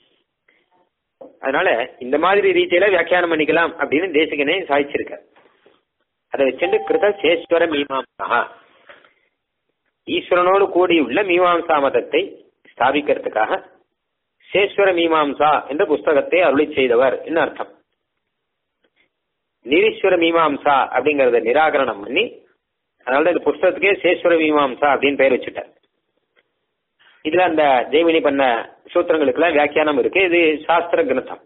அதனால இந்த மாதிரி ரீதியில வியாக்கியானம் பண்ணிக்கலாம் அப்படின்னு தேசிகனே சாதிச்சிருக்கார் அதை வச்சுட்டு கிருத சேஸ்வர மீமாம்சா ஈஸ்வரனோடு கூடியுள்ள மீமாம்சா மதத்தை ஸ்தாபிக்கிறதுக்காக சேஸ்வர மீமாம்சா என்ற புஸ்தகத்தை அருளி செய்தவர் என்ன அர்த்தம் நிரீஸ்வர மீமாம்சா அப்படிங்கறத நிராகரணம் பண்ணி அதனால இந்த புஸ்தகத்துக்கே சேஸ்வர மீமாம்சா அப்படின்னு பெயர் வச்சுட்டார் இதுல அந்த ஜெய்மினி பண்ண சூத்திரங்களுக்கெல்லாம் வியாக்கியானம் இருக்கு இது சாஸ்திர கிரந்தம்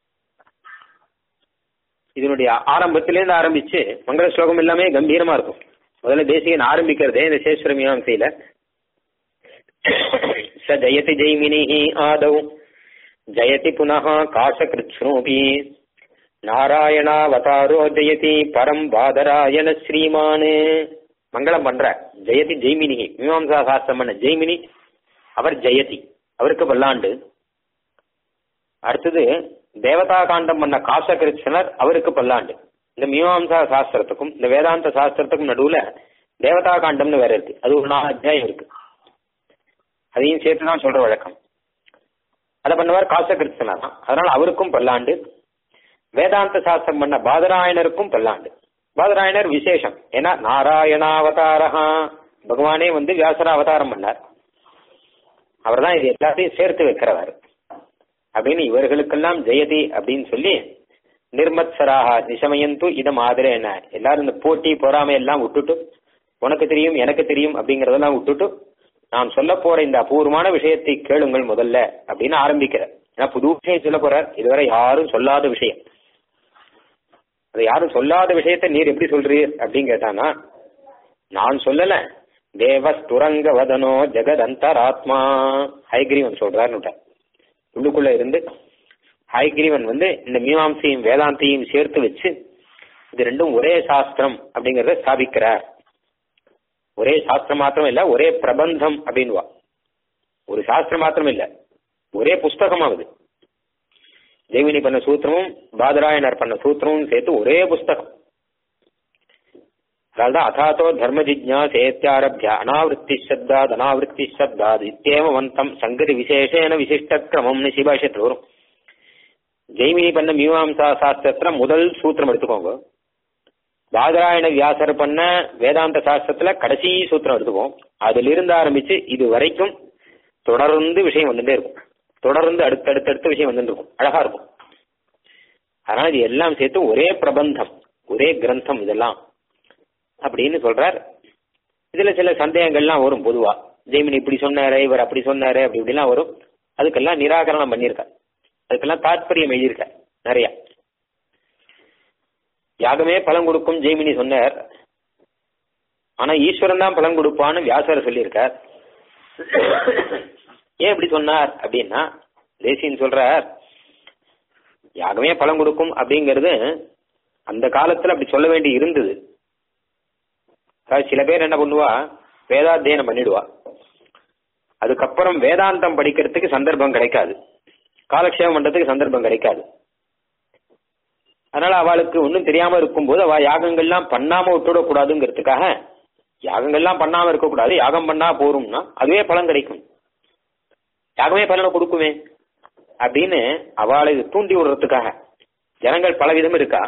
இதனுடைய ஆரம்பத்திலேருந்து ஆரம்பிச்சு மங்கள ஸ்லோகம் எல்லாமே கம்பீரமா இருக்கும் முதல்ல தேசிகன் ஆரம்பிக்கிறதே இந்த சேஸ்வர மீமாம்சையில ச ஜயதி ஜெய்மினி ஆதௌ ஜயதி புனः காசகிருத்ஸ்னோபி நாராயணாவதாரோ ஜெயதி பரம் பாதராயண ஸ்ரீமான் மங்களம் பண்ற ஜெயதி ஜெய்மினி மீமாம்சா சாஸ்திரம் பண்ண ஜெய்மினி அவர் ஜெயதி அவருக்கு பல்லாண்டு அடுத்தது தேவதா காண்டம் பண்ண காசகிருஷ்ணர் அவருக்கு பல்லாண்டு இந்த மீமாம்சா சாஸ்திரத்துக்கும் இந்த வேதாந்த சாஸ்திரத்துக்கும் நடுவுல தேவதா காண்டம்னு வேற இருக்கு அது ஒரு நாலு அத்தியாயம் இருக்கு அதையும் சேர்த்து தான் சொல்ற வழக்கம் அதை பண்ணவர் காசகிருஷ்ணர் தான் அதனால அவருக்கும் பல்லாண்டு வேதாந்த சாஸ்திரம் பண்ண பாதராயணருக்கும் பல்லாண்டு பாதராயணர் விசேஷம் ஏன்னா நாராயணாவதாரஹா பகவானே வந்து வியாசர அவதாரம் பண்ணார் அவர் தான் இது எல்லாத்தையும் சேர்த்து வைக்கிறவர் அப்படின்னு இவர்களுக்கெல்லாம் ஜெயதி அப்படின்னு சொல்லி நிர்மத்சராக நிசமயந்து இதை மாதிரேன எல்லாரும் இந்த போட்டி பொறாமை எல்லாம் விட்டுட்டு உனக்கு தெரியும் எனக்கு தெரியும் அப்படிங்கறதெல்லாம் விட்டுட்டு நாம் சொல்ல போற இந்த அபூர்வமான விஷயத்தை கேளுங்கள் முதல்ல அப்படின்னு ஆரம்பிக்கிறார் ஏன்னா புது விஷயம் சொல்ல போறார் இதுவரை யாரும் சொல்லாத விஷயம் அதை யாரும் சொல்லாத விஷயத்த நீர் எப்படி சொல்றீர் அப்படின்னு கேட்டானா நான் சொல்லல தேவஸ்துரங்க வதனோ ஜெகதந்தராத்மா ஹைகிரீவன் சொல்றாருன்னு உள்ளுக்குள்ள இருந்து ஹைகிரீவன் வந்து இந்த மீமாம்சையும் வேதாந்தையும் சேர்த்து வச்சு இது ரெண்டும் ஒரே சாஸ்திரம் அப்படிங்கறத ஸ்தாபிக்கிறார் ஒரே சாஸ்திரம் மாத்திரம் இல்ல ஒரே பிரபந்தம் அப்படின்வா ஒரு சாஸ்திரம் மாத்திரம் இல்ல ஒரே புஸ்தகமாகுது ஜெய்மினி பண்ண சூத்திரமும் பாதராயணர் பண்ண சூத்திரமும் சேர்த்து ஒரே புஸ்தகம் அதனால்தான் அதாத்தோ தர்ம ஜிஜ்ஞாசேத்தியாரபிய அனாவிருத்தி சப்தாத் அனாவிருத்தி சப்தாத் இத்தேவந்தம் சங்கதி விசேஷேன விசிஷ்ட கிரமம்னு சிபாஷத்தில் வரும் ஜெய்மினி பண்ண மீமாம்சா சாஸ்திரத்துல முதல் சூத்திரம் எடுத்துக்கோங்க பாதராயண வியாசர் பண்ண வேதாந்த சாஸ்திரத்துல கடைசி சூத்திரம் எடுத்துப்போம் அதுல இருந்து ஆரம்பிச்சு இது வரைக்கும் தொடர்ந்து விஷயம் வந்துட்டே இருக்கும் தொடர்ந்து அடுத்தடுத்தடுத்த விஷயம் வந்துட்டு இருக்கும் அழகா இருக்கும் அதனால இது எல்லாம் சேர்த்து ஒரே பிரபந்தம் ஒரே கிரந்தம் இதெல்லாம் அப்படின்னு சொல்றார் இதுல சில சந்தேகங்கள்லாம் வரும் பொதுவா ஜெய்மினி இப்படி சொன்னாரு இவர் அப்படி சொன்னாரு அப்படி இப்படிலாம் வரும் அதுக்கெல்லாம் நிராகரணம் பண்ணியிருக்கார் அதுக்கெல்லாம் தாத்பரியம் எழுதியிருக்கார் நிறைய யாகமே பலன் கொடுக்கும் ஜெய்மினி சொன்னார் ஆனா ஈஸ்வரன் தான் பலன் கொடுப்பான்னு வியாசர் சொல்லியிருக்கார் ஏன் இப்படி சொன்னார் அப்படின்னா தேசியன் சொல்றார் யாகமே பலன் கொடுக்கும் அப்படிங்கிறது அந்த காலத்துல அப்படி சொல்ல வேண்டி இருந்தது அதாவது சில பேர் என்ன பண்ணுவா வேதாத்தியனம் பண்ணிடுவா அதுக்கப்புறம் வேதாந்தம் படிக்கிறதுக்கு சந்தர்ப்பம் கிடைக்காது காலக்ஷேபம் பண்றதுக்கு சந்தர்ப்பம் கிடைக்காது அதனால அவளுக்கு ஒன்றும் தெரியாம இருக்கும்போது அவ யாகங்கள்லாம் பண்ணாம விட்டுடக்கூடாதுங்கிறதுக்காக யாகங்கள்லாம் பண்ணாம இருக்கக்கூடாது யாகம் பண்ணா போரும்னா அதுவே பலன் கிடைக்கும் யாகமே பலனை கொடுக்குமே அப்படின்னு அவளை தூண்டி விடுறதுக்காக ஜனங்கள் பலவிதம் இருக்கா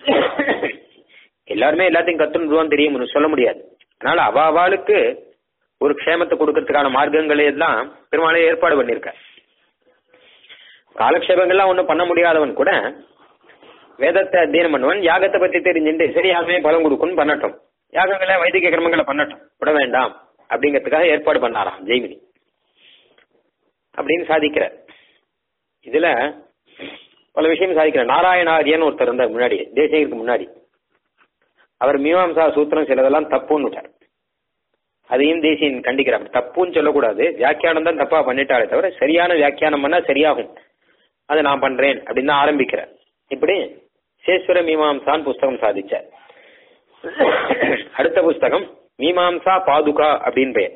எல்லாருமே எல்லாத்தையும் கத்துன்னு தெரியும் சொல்ல முடியாது அதனால அவ அவளுக்கு ஒரு க்ஷேமத்தை கொடுக்கறதுக்கான மார்க்கங்களை எல்லாம் பெருமாளே ஏற்பாடு பண்ணியிருக்க காலக்ஷேபங்கள்லாம் ஒன்றும் பண்ண முடியாதவன் கூட வேதத்தை அத்தியனம் பண்ணுவன் யாகத்தை பத்தி தெரிஞ்சுட்டு சரி யாகமே பலம் கொடுக்குன்னு பண்ணட்டும் யாகங்களை வைதிக கிரமங்களை பண்ணட்டும் விட வேண்டாம் அப்படிங்கிறதுக்காக ஏற்பாடு பண்ணாராம் ஜெய்மினி அப்படின்னு சாதிக்கிற இதுல பல விஷயம் சாதிக்கிற நாராயணாரியன் ஒருத்தர் இருந்தார் முன்னாடி தேசியருக்கு முன்னாடி அவர் மீமாம்சா சூத்திரம் சிலதெல்லாம் தப்புன்னு விட்டார் அதையும் தேசியன் கண்டிக்கிறார் அப்படி தப்புன்னு சொல்லக்கூடாது வியாக்கியானம் தான் தப்பா பண்ணிட்டாலே தவிர சரியான வியாக்கியானம் பண்ணா சரியாகும் அதை நான் பண்றேன் அப்படின்னு தான் ஆரம்பிக்கிறேன் இப்படி சேஸ்வர மீமாம்சான் புஸ்தகம் சாதிச்சார் அடுத்த புஸ்தகம் மீமாம்சா பாதுகா அப்படின்னு பெயர்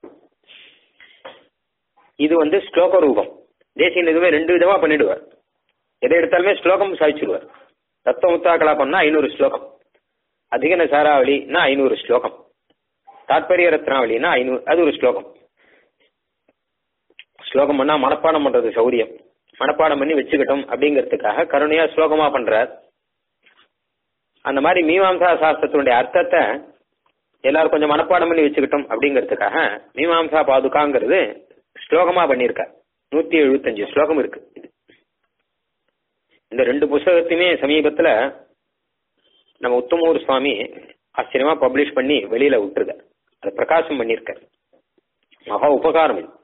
இது வந்து ஸ்லோக ரூபம் தேசியன் இதுவே ரெண்டு விதமா பண்ணிடுவார் எதை எடுத்தாலுமே ஸ்லோகம் சாதிச்சிடுவார் தத்துவ முத்தாக்களா பண்ணா ஐநூறு ஸ்லோகம் அதிகன சாராவளினா ஐநூறு ஸ்லோகம் தாத்பரிய ரத்னாவளினா ஐநூறு அது ஒரு ஸ்லோகம் ஸ்லோகம் பண்ணா மனப்பாடம் பண்றது சௌரியம் மனப்பாடம் பண்ணி வச்சுக்கிட்டோம் அப்படிங்கிறதுக்காக கருணையா ஸ்லோகமா பண்றார் அந்த மாதிரி மீமாம்சா சாஸ்திரத்தினுடைய அர்த்தத்தை எல்லாரும் கொஞ்சம் மனப்பாடம் பண்ணி வச்சுக்கிட்டோம் அப்படிங்கிறதுக்காக மீமாம்சா பாதுகாங்கிறது ஸ்லோகமா பண்ணியிருக்கார் நூத்தி எழுபத்தஞ்சு ஸ்லோகம் இருக்கு இந்த ரெண்டு புஸ்தகத்தையுமே சமீபத்துல நம்ம உத்தமூர் சுவாமி ஆச்சரியமா பப்ளிஷ் பண்ணி வெளியில விட்டுருக்க அதை பிரகாசம் பண்ணியிருக்கார் மகா உபகாரம் இது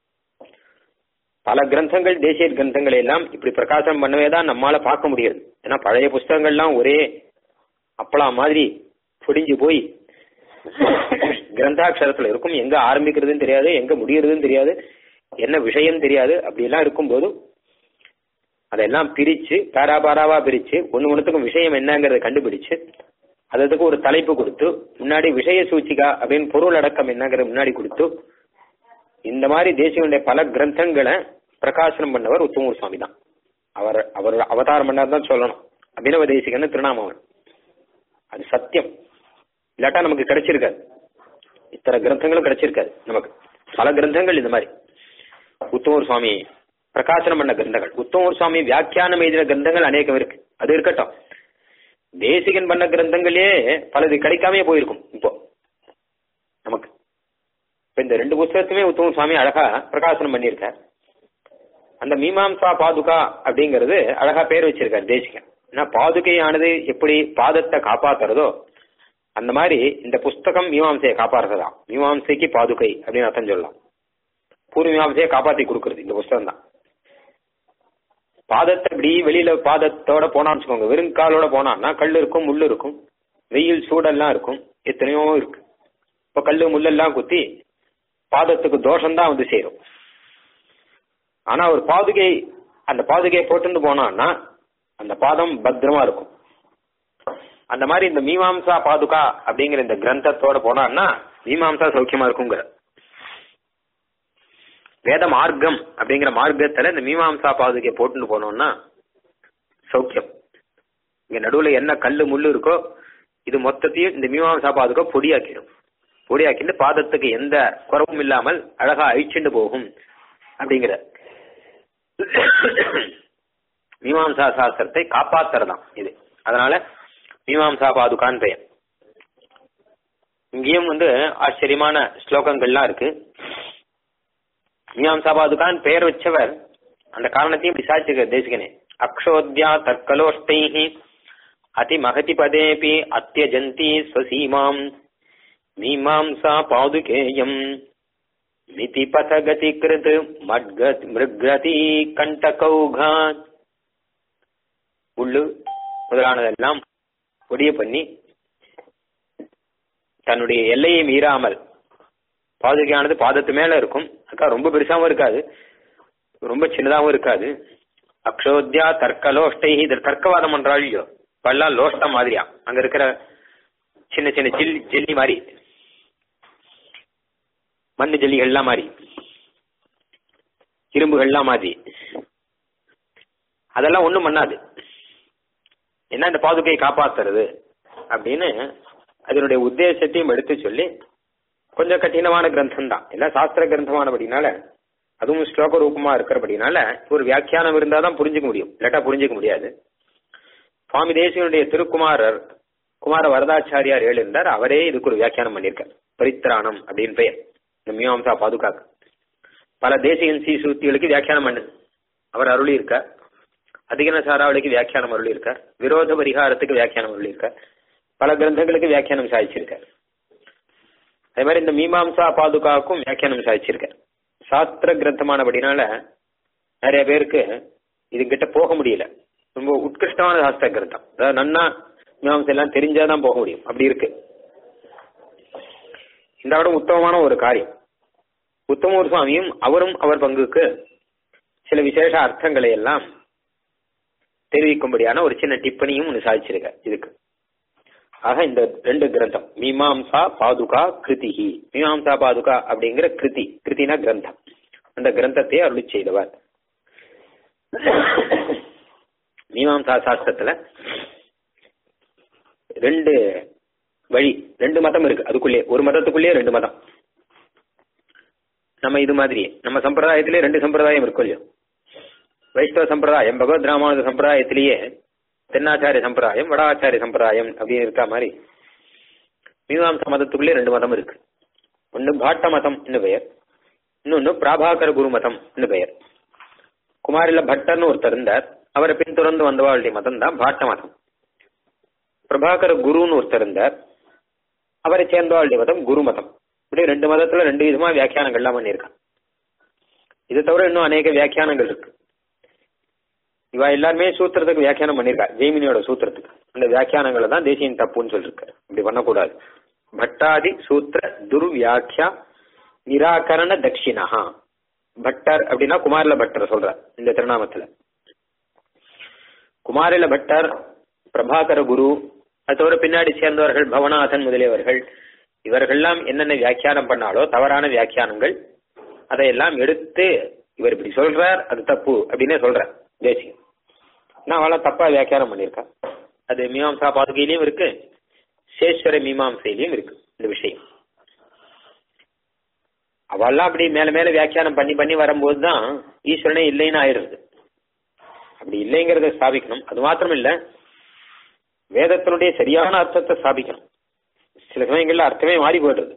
பல கிரந்தங்கள் தேசிய கிரந்தங்களை எல்லாம் இப்படி பிரகாசம் பண்ணவே தான் நம்மால பார்க்க முடியாது ஏன்னா பழைய புஸ்தகங்கள்லாம் ஒரே அப்பளா மாதிரி புடிஞ்சு போய் கிரந்தாட்சரத்துல இருக்கும் எங்க ஆரம்பிக்கிறதுன்னு தெரியாது எங்க முடியறதுன்னு தெரியாது என்ன விஷயம் தெரியாது அப்படி எல்லாம் இருக்கும்போது அதெல்லாம் பிரிச்சு பேரா பாராவா பிரிச்சு ஒன்னு ஒன்னுத்துக்கும் விஷயம் என்னங்கறத கண்டுபிடிச்சு அதுக்கு ஒரு தலைப்பு கொடுத்து முன்னாடி விஷய சூச்சிகா அப்படின்னு பொருள் அடக்கம் என்னங்கிறத முன்னாடி கொடுத்து இந்த மாதிரி தேசியனுடைய பல கிரந்தங்களை பிரகாசனம் பண்ணவர் உத்தமூர் சுவாமி தான் அவர் அவர் அவதாரம் பண்ணார் தான் சொல்லணும் அபினவ தேசிகன்னு திருநாமவன் அது சத்தியம் இல்லாட்டா நமக்கு கிடைச்சிருக்காது இத்தனை கிரந்தங்களும் கிடைச்சிருக்காது நமக்கு பல கிரந்தங்கள் இந்த மாதிரி உத்தமூர் சுவாமி பிரகாசனம் பண்ண கிரந்தங்கள் உத்தமூர் சுவாமி வியாக்கியானம் எழுதின கிரந்தங்கள் அநேகம் இருக்கு அது இருக்கட்டும் தேசிகன் பண்ண கிரந்தங்களே பலது கிடைக்காமே போயிருக்கும் இப்போ நமக்கு இப்ப இந்த ரெண்டு புஸ்தகத்துமே உத்தம சுவாமி அழகா பிரகாசனம் பண்ணியிருக்கார் அந்த மீமாம்சா பாதுகா அப்படிங்கிறது அழகா பேர் வச்சிருக்காரு தேசிகன் ஏன்னா பாதுகையானது எப்படி பாதத்தை காப்பாத்துறதோ அந்த மாதிரி இந்த புஸ்தகம் மீமாம்சையை காப்பாற்றுறதா மீமாம்சைக்கு பாதுகை அப்படின்னு அர்த்தம் சொல்லலாம் பூர்வ மீமாம்சையை காப்பாத்தி கொடுக்கறது இந்த புஸ்தகம் தான் பாதத்தை இப்படி வெளியில பாதத்தோட போனான்னு வச்சுக்கோங்க வெறும் காலோட போனான்னா கல் இருக்கும் முள் இருக்கும் வெயில் சூடெல்லாம் இருக்கும் எத்தனையோ இருக்கு இப்ப கல்லு முள்ளெல்லாம் குத்தி பாதத்துக்கு தோஷம் வந்து சேரும் ஆனா ஒரு பாதுகை அந்த பாதுகையை போட்டுன்னு போனான்னா அந்த பாதம் பத்திரமா இருக்கும் அந்த மாதிரி இந்த மீமாம்சா பாதுகா அப்படிங்கிற இந்த கிரந்தத்தோட போனான்னா மீமாம்சா சௌக்கியமா இருக்குங்கிற வேத மார்க்கம் அப்படிங்கிற மார்க்கத்துல இந்த மீமாம்சா பாதுகையை போட்டுன்னு போனோம்னா சௌக்கியம் இங்க நடுவுல என்ன கல்லு முள்ளு இருக்கோ இது மொத்தத்தையும் இந்த மீமாம்சா பாதுகா பொடியாக்கிடும் பொடியாக்கிட்டு பாதத்துக்கு எந்த குறவும் இல்லாமல் அழகா அழிச்சுண்டு போகும் அப்படிங்கிற மீமாம்சா சாஸ்திரத்தை காப்பாத்துறதாம் இது அதனால மீமாம்சா பாதுகான் பெயர் இங்கேயும் வந்து ஆச்சரியமான ஸ்லோகங்கள்லாம் இருக்கு மீமாம்சா பாதுகான் பெயர் வச்சவர் அந்த காரணத்தையும் இப்படி சாதிச்சிருக்க தேசிகனே அக்ஷோத்யா தற்கலோஷ்டைஹி அதி மகதி பதேபி அத்தியஜந்தி ஸ்வசீமாம் மீமாம்சா பாதுகேயம் மிதி பதகதி கிருத் மட்கத் மிருகதி கண்டகௌகாத் உள்ளு முதலானதெல்லாம் பொடிய பண்ணி தன்னுடைய எல்லையை மீறாமல் பாதுகையானது பாதத்து மேல இருக்கும் அக்கா ரொம்ப பெருசாவும் இருக்காது ரொம்ப சின்னதாவும் இருக்காது அக்ஷோத்யா தர்க்கலோஷ்டை இது தர்க்கவாதம் பண்றாள் இல்லையோ பல்லாம் லோஷ்டம் மாதிரியா அங்க இருக்கிற சின்ன சின்ன ஜில் ஜெல்லி மாதிரி மண்ணு ஜல்லிகள்லாம் மாதிரி இரும்புகள்லாம் மாதிரி அதெல்லாம் ஒண்ணும் பண்ணாது என்ன இந்த பாதுகையை காப்பாத்துறது அப்படின்னு அதனுடைய உத்தேசத்தையும் எடுத்து சொல்லி கொஞ்சம் கடினமான கிரந்தம் தான் எல்லாம் சாஸ்திர கிரந்தமானபடினால அதுவும் ஸ்லோக ரூபமா இருக்கிறபடினால ஒரு வியாக்கியானம் இருந்தாதான் புரிஞ்சுக்க முடியும் இல்லாட்டா புரிஞ்சுக்க முடியாது சுவாமி தேசியனுடைய திருக்குமாரர் குமார வரதாச்சாரியார் ஏழு இருந்தார் அவரே இதுக்கு ஒரு வியாக்கியானம் பண்ணியிருக்கார் பரித்ராணம் அப்படின்னு பெயர் இந்த மீமாம்சா பாதுகாக்கு பல தேசிகன் சி சூத்திகளுக்கு வியாக்கியானம் பண்ணு அவர் அருளி இருக்கார் அதிகன சாராவளிக்கு வியாக்கியானம் அருளி இருக்கார் விரோத பரிகாரத்துக்கு வியாக்கியானம் அருளி இருக்கார் பல கிரந்தங்களுக்கு வியாக்கியானம் சாதிச்சிருக்கார் அதே மாதிரி இந்த மீமாம்சா பாதுகாக்கும் வியாக்கியானம் சாதிச்சிருக்கார் சாஸ்திர கிரந்தமானபடினால நிறைய பேருக்கு இது கிட்ட போக முடியல ரொம்ப உத்கிருஷ்டமான சாஸ்திர கிரந்தம் அதாவது நன்னா மீமாம்சை எல்லாம் தெரிஞ்சாதான் போக முடியும் அப்படி இருக்கு இந்த விட உத்தமமான ஒரு காரியம் உத்தமூர் சுவாமியும் அவரும் அவர் பங்குக்கு சில விசேஷ அர்த்தங்களை எல்லாம் தெரிவிக்கும்படியான ஒரு சின்ன டிப்பணியும் ஒன்று சாதிச்சிருக்க இதுக்கு ஆக இந்த ரெண்டு கிரந்தம் மீமாம்சா பாதுகா கிருதிஹி மீமாம்சா பாதுகா அப்படிங்கிற கிருதி கிருதினா கிரந்தம் அந்த கிரந்தத்தை அருளி செய்தவர் மீமாம்சா சாஸ்திரத்துல ரெண்டு வழி ரெண்டு மதம் இருக்கு அதுக்குள்ளே ஒரு மதத்துக்குள்ளேயே ரெண்டு மதம் நம்ம இது மாதிரி நம்ம சம்பிரதாயத்திலே ரெண்டு சம்பிரதாயம் இருக்கும் இல்லையோ வைஷ்ணவ சம்பிரதாயம் பகவத் ராமானுஜ சம்பிரதாயத்திலேயே தென்னாச்சாரிய சம்பிரதாயம் வடாச்சாரிய சம்பிரதாயம் அப்படின்னு இருக்கா மாதிரி மீமாம்ச மதத்துக்குள்ளே ரெண்டு மதம் இருக்கு ஒன்னு பாட்ட மதம் பெயர் இன்னொன்னு பிராபாகர குரு மதம் பெயர் குமாரில பட்டர்னு ஒருத்தர் இருந்தார் அவரை பின்தொடர்ந்து வந்தவாளுடைய மதம் தான் பாட்ட மதம் பிரபாகர குருன்னு ஒருத்தர் இருந்தார் அவரை சேர்ந்தவாளுடைய மதம் குரு மதம் இப்படி ரெண்டு மதத்துல ரெண்டு விதமா வியாக்கியானங்கள்லாம் பண்ணியிருக்கான் இது தவிர இன்னும் அநேக வியாக்கியானங்கள் இருக்கு இவ எல்லாருமே சூத்திரத்துக்கு வியாக்கியானம் பண்ணியிருக்கா ஜெய்மினியோட சூத்திரத்துக்கு அந்த வியாக்கியானங்களை தான் தேசியின் தப்புன்னு சொல்லிருக்காரு இப்படி பண்ணக்கூடாது பட்டாதி சூத்திர துர்வியாக்கியா நிராகரண தட்சிணா பட்டர் அப்படின்னா குமாரில பட்டர் சொல்ற இந்த திருநாமத்துல குமாரில பட்டர் பிரபாகர குரு அது தவிர பின்னாடி சேர்ந்தவர்கள் பவநாதன் முதலியவர்கள் இவர்கள்லாம் என்னென்ன வியாக்கியானம் பண்ணாலோ தவறான வியாக்கியானங்கள் அதையெல்லாம் எடுத்து இவர் இப்படி சொல்றார் அது தப்பு அப்படின்னே சொல்றார் தேசியம் நான் அவளை தப்பா வியாக்கியானம் பண்ணியிருக்கா அது மீமாம்சா பாதுகையிலையும் இருக்கு சேஸ்வர மீமாம்சையிலையும் இருக்கு இந்த விஷயம் அவெல்லாம் அப்படி மேல மேல வியாக்கியானம் பண்ணி பண்ணி வரும்போது தான் ஈஸ்வரனே இல்லைன்னு ஆயிடுறது அப்படி இல்லைங்கிறத ஸ்தாபிக்கணும் அது மாத்திரம் இல்ல வேதத்தினுடைய சரியான அர்த்தத்தை ஸ்தாபிக்கணும் சில சமயங்கள்ல அர்த்தமே மாறி போயிடுறது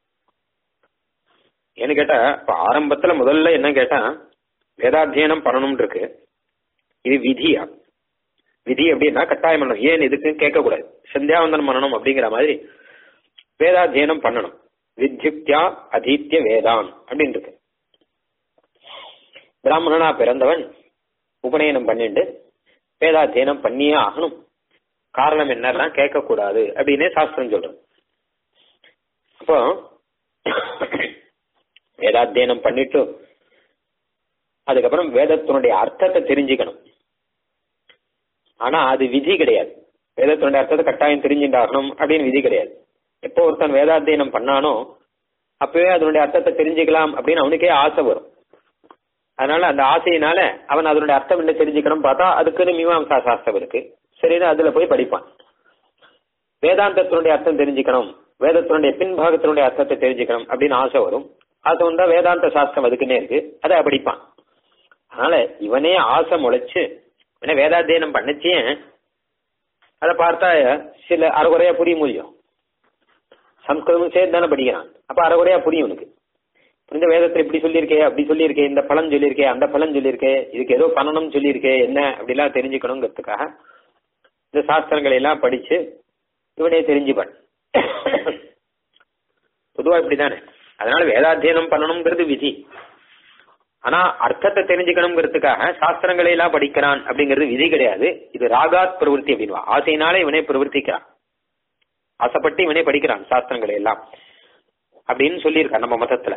ஏன்னு கேட்டா இப்ப ஆரம்பத்துல முதல்ல என்ன கேட்டா வேதாத்தியனம் பண்ணணும்னு இருக்கு இது விதியா விதி அப்படின்னா கட்டாயம் பண்ணணும் ஏன் இதுக்கு கேட்கக்கூடாது சந்தியாவந்தனம் பண்ணணும் அப்படிங்கிற மாதிரி வேதாத்தியனம் பண்ணணும் வித்யுக்தியா அதீத்திய வேதான் அப்படின்னு இருக்கு பிராமணனா பிறந்தவன் உபநயனம் பண்ணிட்டு வேதாத்தியனம் பண்ணியே ஆகணும் காரணம் என்னெல்லாம் கேட்கக்கூடாது அப்படின்னே சாஸ்திரம் சொல்றோம் அப்போ வேதாத்தியனம் பண்ணிட்டு அதுக்கப்புறம் வேதத்தினுடைய அர்த்தத்தை தெரிஞ்சுக்கணும் ஆனா அது விதி கிடையாது வேதத்தினுடைய அர்த்தத்தை கட்டாயம் தெரிஞ்சுட்டாகணும் அப்படின்னு விதி கிடையாது எப்போ ஒருத்தன் வேதாத்தியனம் பண்ணானோ அப்பவே அதனுடைய அர்த்தத்தை தெரிஞ்சுக்கலாம் அப்படின்னு அவனுக்கே ஆசை வரும் அதனால அந்த ஆசையினால அவன் அதனுடைய அர்த்தம் என்ன தெரிஞ்சுக்கணும் பார்த்தா அதுக்குன்னு மீமாம்சா சாஸ்திரம் இருக்கு சரின்னு அதுல போய் படிப்பான் வேதாந்தத்தினுடைய அர்த்தம் தெரிஞ்சுக்கணும் வேதத்தினுடைய பின்பாகத்தினுடைய அர்த்தத்தை தெரிஞ்சுக்கணும் அப்படின்னு ஆசை வரும் அது வந்தா வேதாந்த சாஸ்திரம் அதுக்குன்னே இருக்கு அதை படிப்பான் அதனால இவனே ஆசை முளைச்சு இவனே வேதாத்தியனம் பண்ணச்சே அதை பார்த்தா சில அரைகுறையா புரிய முடியும் சம்ஸ்கிருதமும் சேர்த்து தானே படிக்கிறான் அப்ப அரைகுறையா புரியும் உனக்கு இந்த வேதத்தை இப்படி சொல்லியிருக்கே அப்படி சொல்லியிருக்கே இந்த பலன் சொல்லியிருக்கே அந்த பலன் சொல்லியிருக்கே இதுக்கு ஏதோ பண்ணணும்னு சொல்லியிருக்கே என்ன அப்படிலாம் தெரிஞ்சுக்கணுங்கிறதுக்காக இந்த சாஸ்திரங்களை எல்லாம் படிச்சு இவனே தெரிஞ்சுப்பான் பொதுவா இப்படிதானே அதனால வேதாத்தியனம் பண்ணணுங்கிறது விதி ஆனா அர்த்தத்தை தெரிஞ்சுக்கணுங்கிறதுக்காக சாஸ்திரங்களை எல்லாம் படிக்கிறான் அப்படிங்கிறது விதி கிடையாது இது ராகாத் பிரவருத்தி அப்படின்வா ஆசையினால இவனே பிரவர்த்திக்கிறான் ஆசைப்பட்டு இவனே படிக்கிறான் சாஸ்திரங்களை எல்லாம் அப்படின்னு சொல்லியிருக்கான் நம்ம மதத்துல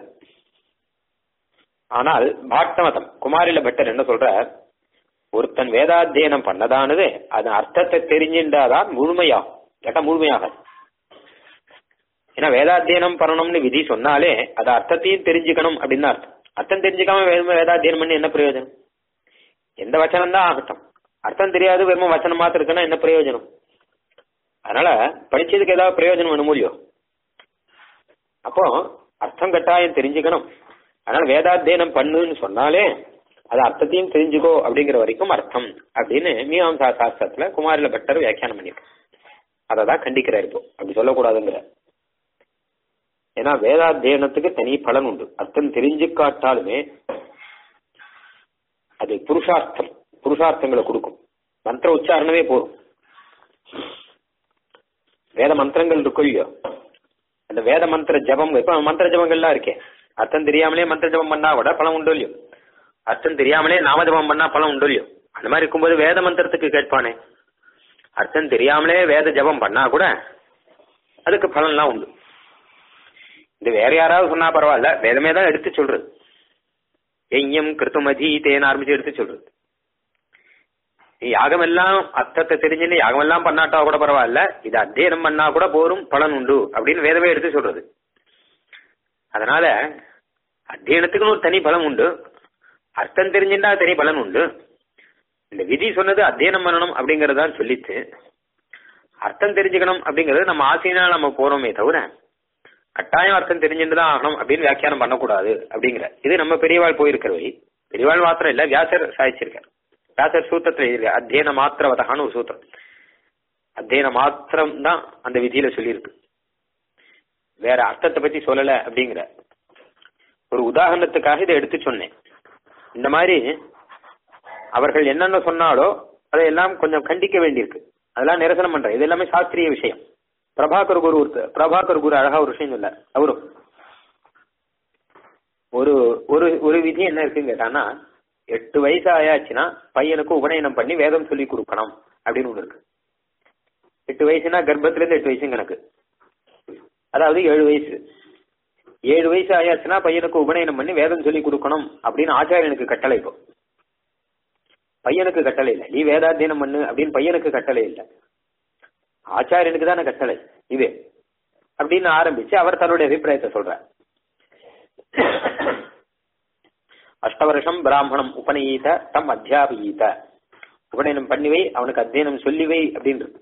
ஆனால் பாட்ட மதம் குமாரில பட்டர் என்ன சொல்ற ஒருத்தன் வேதாத்தியனம் பண்ணதானது அது அர்த்தத்தை தெரிஞ்சின்றாதான் முழுமையாகும் கேட்டா முழுமையாக ஏன்னா வேதாத்தியனம் பண்ணணும்னு விதி சொன்னாலே அது அர்த்தத்தையும் தெரிஞ்சுக்கணும் அப்படின்னு அர்த்தம் அர்த்தம் தெரிஞ்சுக்காம வெறும் வேதாத்தியனம் பண்ணி என்ன பிரயோஜனம் எந்த வச்சனம் தான் ஆகட்டும் அர்த்தம் தெரியாது வெறும் வச்சனம் மாத்திரம் இருக்குன்னா என்ன பிரயோஜனம் அதனால படிச்சதுக்கு ஏதாவது பிரயோஜனம் வேணும் இல்லையோ அப்போ அர்த்தம் கட்டாயம் தெரிஞ்சுக்கணும் அதனால வேதாத்தியனம் பண்ணுன்னு சொன்னாலே அது அர்த்தத்தையும் தெரிஞ்சுக்கோ அப்படிங்கிற வரைக்கும் அர்த்தம் அப்படின்னு மீமாம்சா சாஸ்திரத்துல குமாரில பட்டர் வியாக்கியானம் பண்ணியிருக்கு அதை தான் கண்டிக்கிறார் இப்போ அப்படி சொல்லக்கூடாதுங்கிற ஏன்னா வேதாத்தியனத்துக்கு தனி பலன் உண்டு அர்த்தம் தெரிஞ்சு காட்டாலுமே அது புருஷார்த்தம் புருஷார்த்தங்களை கொடுக்கும் மந்திர உச்சாரணமே போதும் வேத மந்திரங்கள் இருக்கும் இல்லையோ அந்த வேத மந்திர ஜபம் இப்ப மந்திர ஜபங்கள்லாம் இருக்கே அர்த்தம் தெரியாமலே மந்திர ஜபம் பண்ணா கூட பலம் உண்டு இல்லையோ அர்த்தம் தெரியாமலே நாம ஜபம் பண்ணா பலம் உண்டு இல்லையோ அந்த மாதிரி இருக்கும்போது வேத மந்திரத்துக்கு கேட்பானே அர்த்தம் தெரியாமலே வேத ஜபம் பண்ணா கூட அதுக்கு பலன்லாம் உண்டு இது வேற யாராவது சொன்னா பரவாயில்ல வேதமே தான் எடுத்து சொல்றது எய்யம் கிருத்துமதி தேன் ஆரம்பிச்சு எடுத்து சொல்றது யாகம் எல்லாம் அர்த்தத்தை தெரிஞ்சுன்னு யாகம் எல்லாம் பண்ணாட்டா கூட பரவாயில்ல இது அத்தியனம் பண்ணா கூட போரும் பலன் உண்டு அப்படின்னு வேதமே எடுத்து சொல்றது அதனால அத்தியனத்துக்குன்னு ஒரு தனி பலம் உண்டு அர்த்தம் தெரிஞ்சுட்டா தனி பலன் உண்டு இந்த விதி சொன்னது அத்தியனம் பண்ணணும் அப்படிங்கறதான் சொல்லித்து அர்த்தம் தெரிஞ்சுக்கணும் அப்படிங்கறது நம்ம ஆசையினால் நம்ம போறோமே தவிர கட்டாயம் அர்த்தம் தெரிஞ்சுட்டு தான் ஆகணும் அப்படின்னு வியாக்கியானம் பண்ணக்கூடாது அப்படிங்கிற இது நம்ம பெரியவாள் போயிருக்கிற வழி பெரியவாள் மாத்திரம் இல்ல வியாசர் சாதிச்சிருக்கார் வியாசர் சூத்திரத்துல எழுதியிருக்க அத்தியன மாத்திரவதகான்னு ஒரு சூத்திரம் அத்தியன மாத்திரம் தான் அந்த விதியில சொல்லியிருக்கு வேற அர்த்தத்தை பத்தி சொல்லல அப்படிங்கிற ஒரு உதாரணத்துக்காக இதை எடுத்து சொன்னேன் இந்த மாதிரி அவர்கள் என்னென்ன சொன்னாலோ அதையெல்லாம் கொஞ்சம் கண்டிக்க வேண்டியிருக்கு அதெல்லாம் நிரசனம் பண்றேன் இது எல்லாமே சாஸ்திரிய விஷயம் பிரபாகர் குரு ஒருத்தர் பிரபாகர் குரு அழகா ஒரு விஷயம் சொல்ல அவரும் ஒரு ஒரு ஒரு விதி என்ன இருக்குன்னு கேட்டான்னா எட்டு வயசு ஆயாச்சுன்னா பையனுக்கு உபநயனம் பண்ணி வேதம் சொல்லி கொடுக்கணும் அப்படின்னு ஒண்ணு இருக்கு எட்டு வயசுனா கர்ப்பத்துல இருந்து எட்டு வயசு கணக்கு அதாவது ஏழு வயசு ஏழு வயசு ஆயாச்சுன்னா பையனுக்கு உபநயனம் பண்ணி வேதம் சொல்லி கொடுக்கணும் அப்படின்னு ஆச்சாரியனுக்கு கட்டளை இப்போ பையனுக்கு கட்டளை இல்லை நீ வேதாத்தியனம் பண்ணு அப்படின்னு பையனுக்கு கட்டளை இல்லை ஆச்சாரியனுக்கு தானே கட்டளை இது அப்படின்னு ஆரம்பிச்சு அவர் தன்னுடைய அபிப்பிராயத்தை சொல்றார் அஷ்டவருஷம் பிராமணம் உபநயீத தம் அத்தியாபீத உபநயனம் பண்ணிவை அவனுக்கு அத்தியனம் சொல்லிவை அப்படின்றது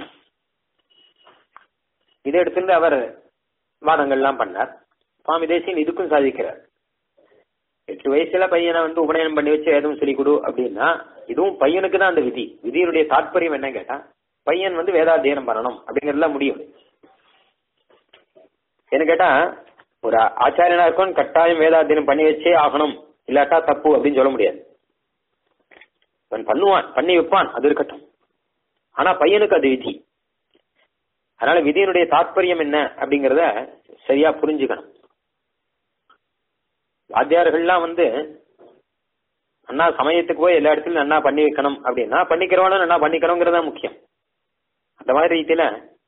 இதை எடுத்துட்டு அவர் வாதங்கள்லாம் பண்ணார் சுவாமி தேசியன் இதுக்கும் சாதிக்கிறார் எட்டு வயசுல பையனை வந்து உபநயனம் பண்ணி வச்சு வேதம் சொல்லி கொடு அப்படின்னா இதுவும் பையனுக்கு தான் அந்த விதி விதியினுடைய தாற்பயம் என்ன கேட்டா பையன் வந்து வேதாத்தியனம் பண்ணணும் அப்படிங்கறதுலாம் முடியும் என்ன கேட்டா ஒரு ஆச்சாரியனா இருக்கும் கட்டாயம் வேதாத்தியனம் பண்ணி வச்சே ஆகணும் இல்லாட்டா தப்பு அப்படின்னு சொல்ல முடியாது அவன் பண்ணுவான் பண்ணி வைப்பான் அது இருக்கட்டும் ஆனா பையனுக்கு அது விதி அதனால விதியினுடைய தாற்பயம் என்ன அப்படிங்கறத சரியா புரிஞ்சுக்கணும் வாத்தியார்கள்லாம் வந்து அண்ணா சமயத்துக்கு போய் எல்லா இடத்துலயும் நன்னா பண்ணி வைக்கணும் அப்படின்னா பண்ணிக்கிறவனும் நன்னா பண்ணிக்கணுங்கிறதா முக்கியம் அந்த மாதிரி ரீதியில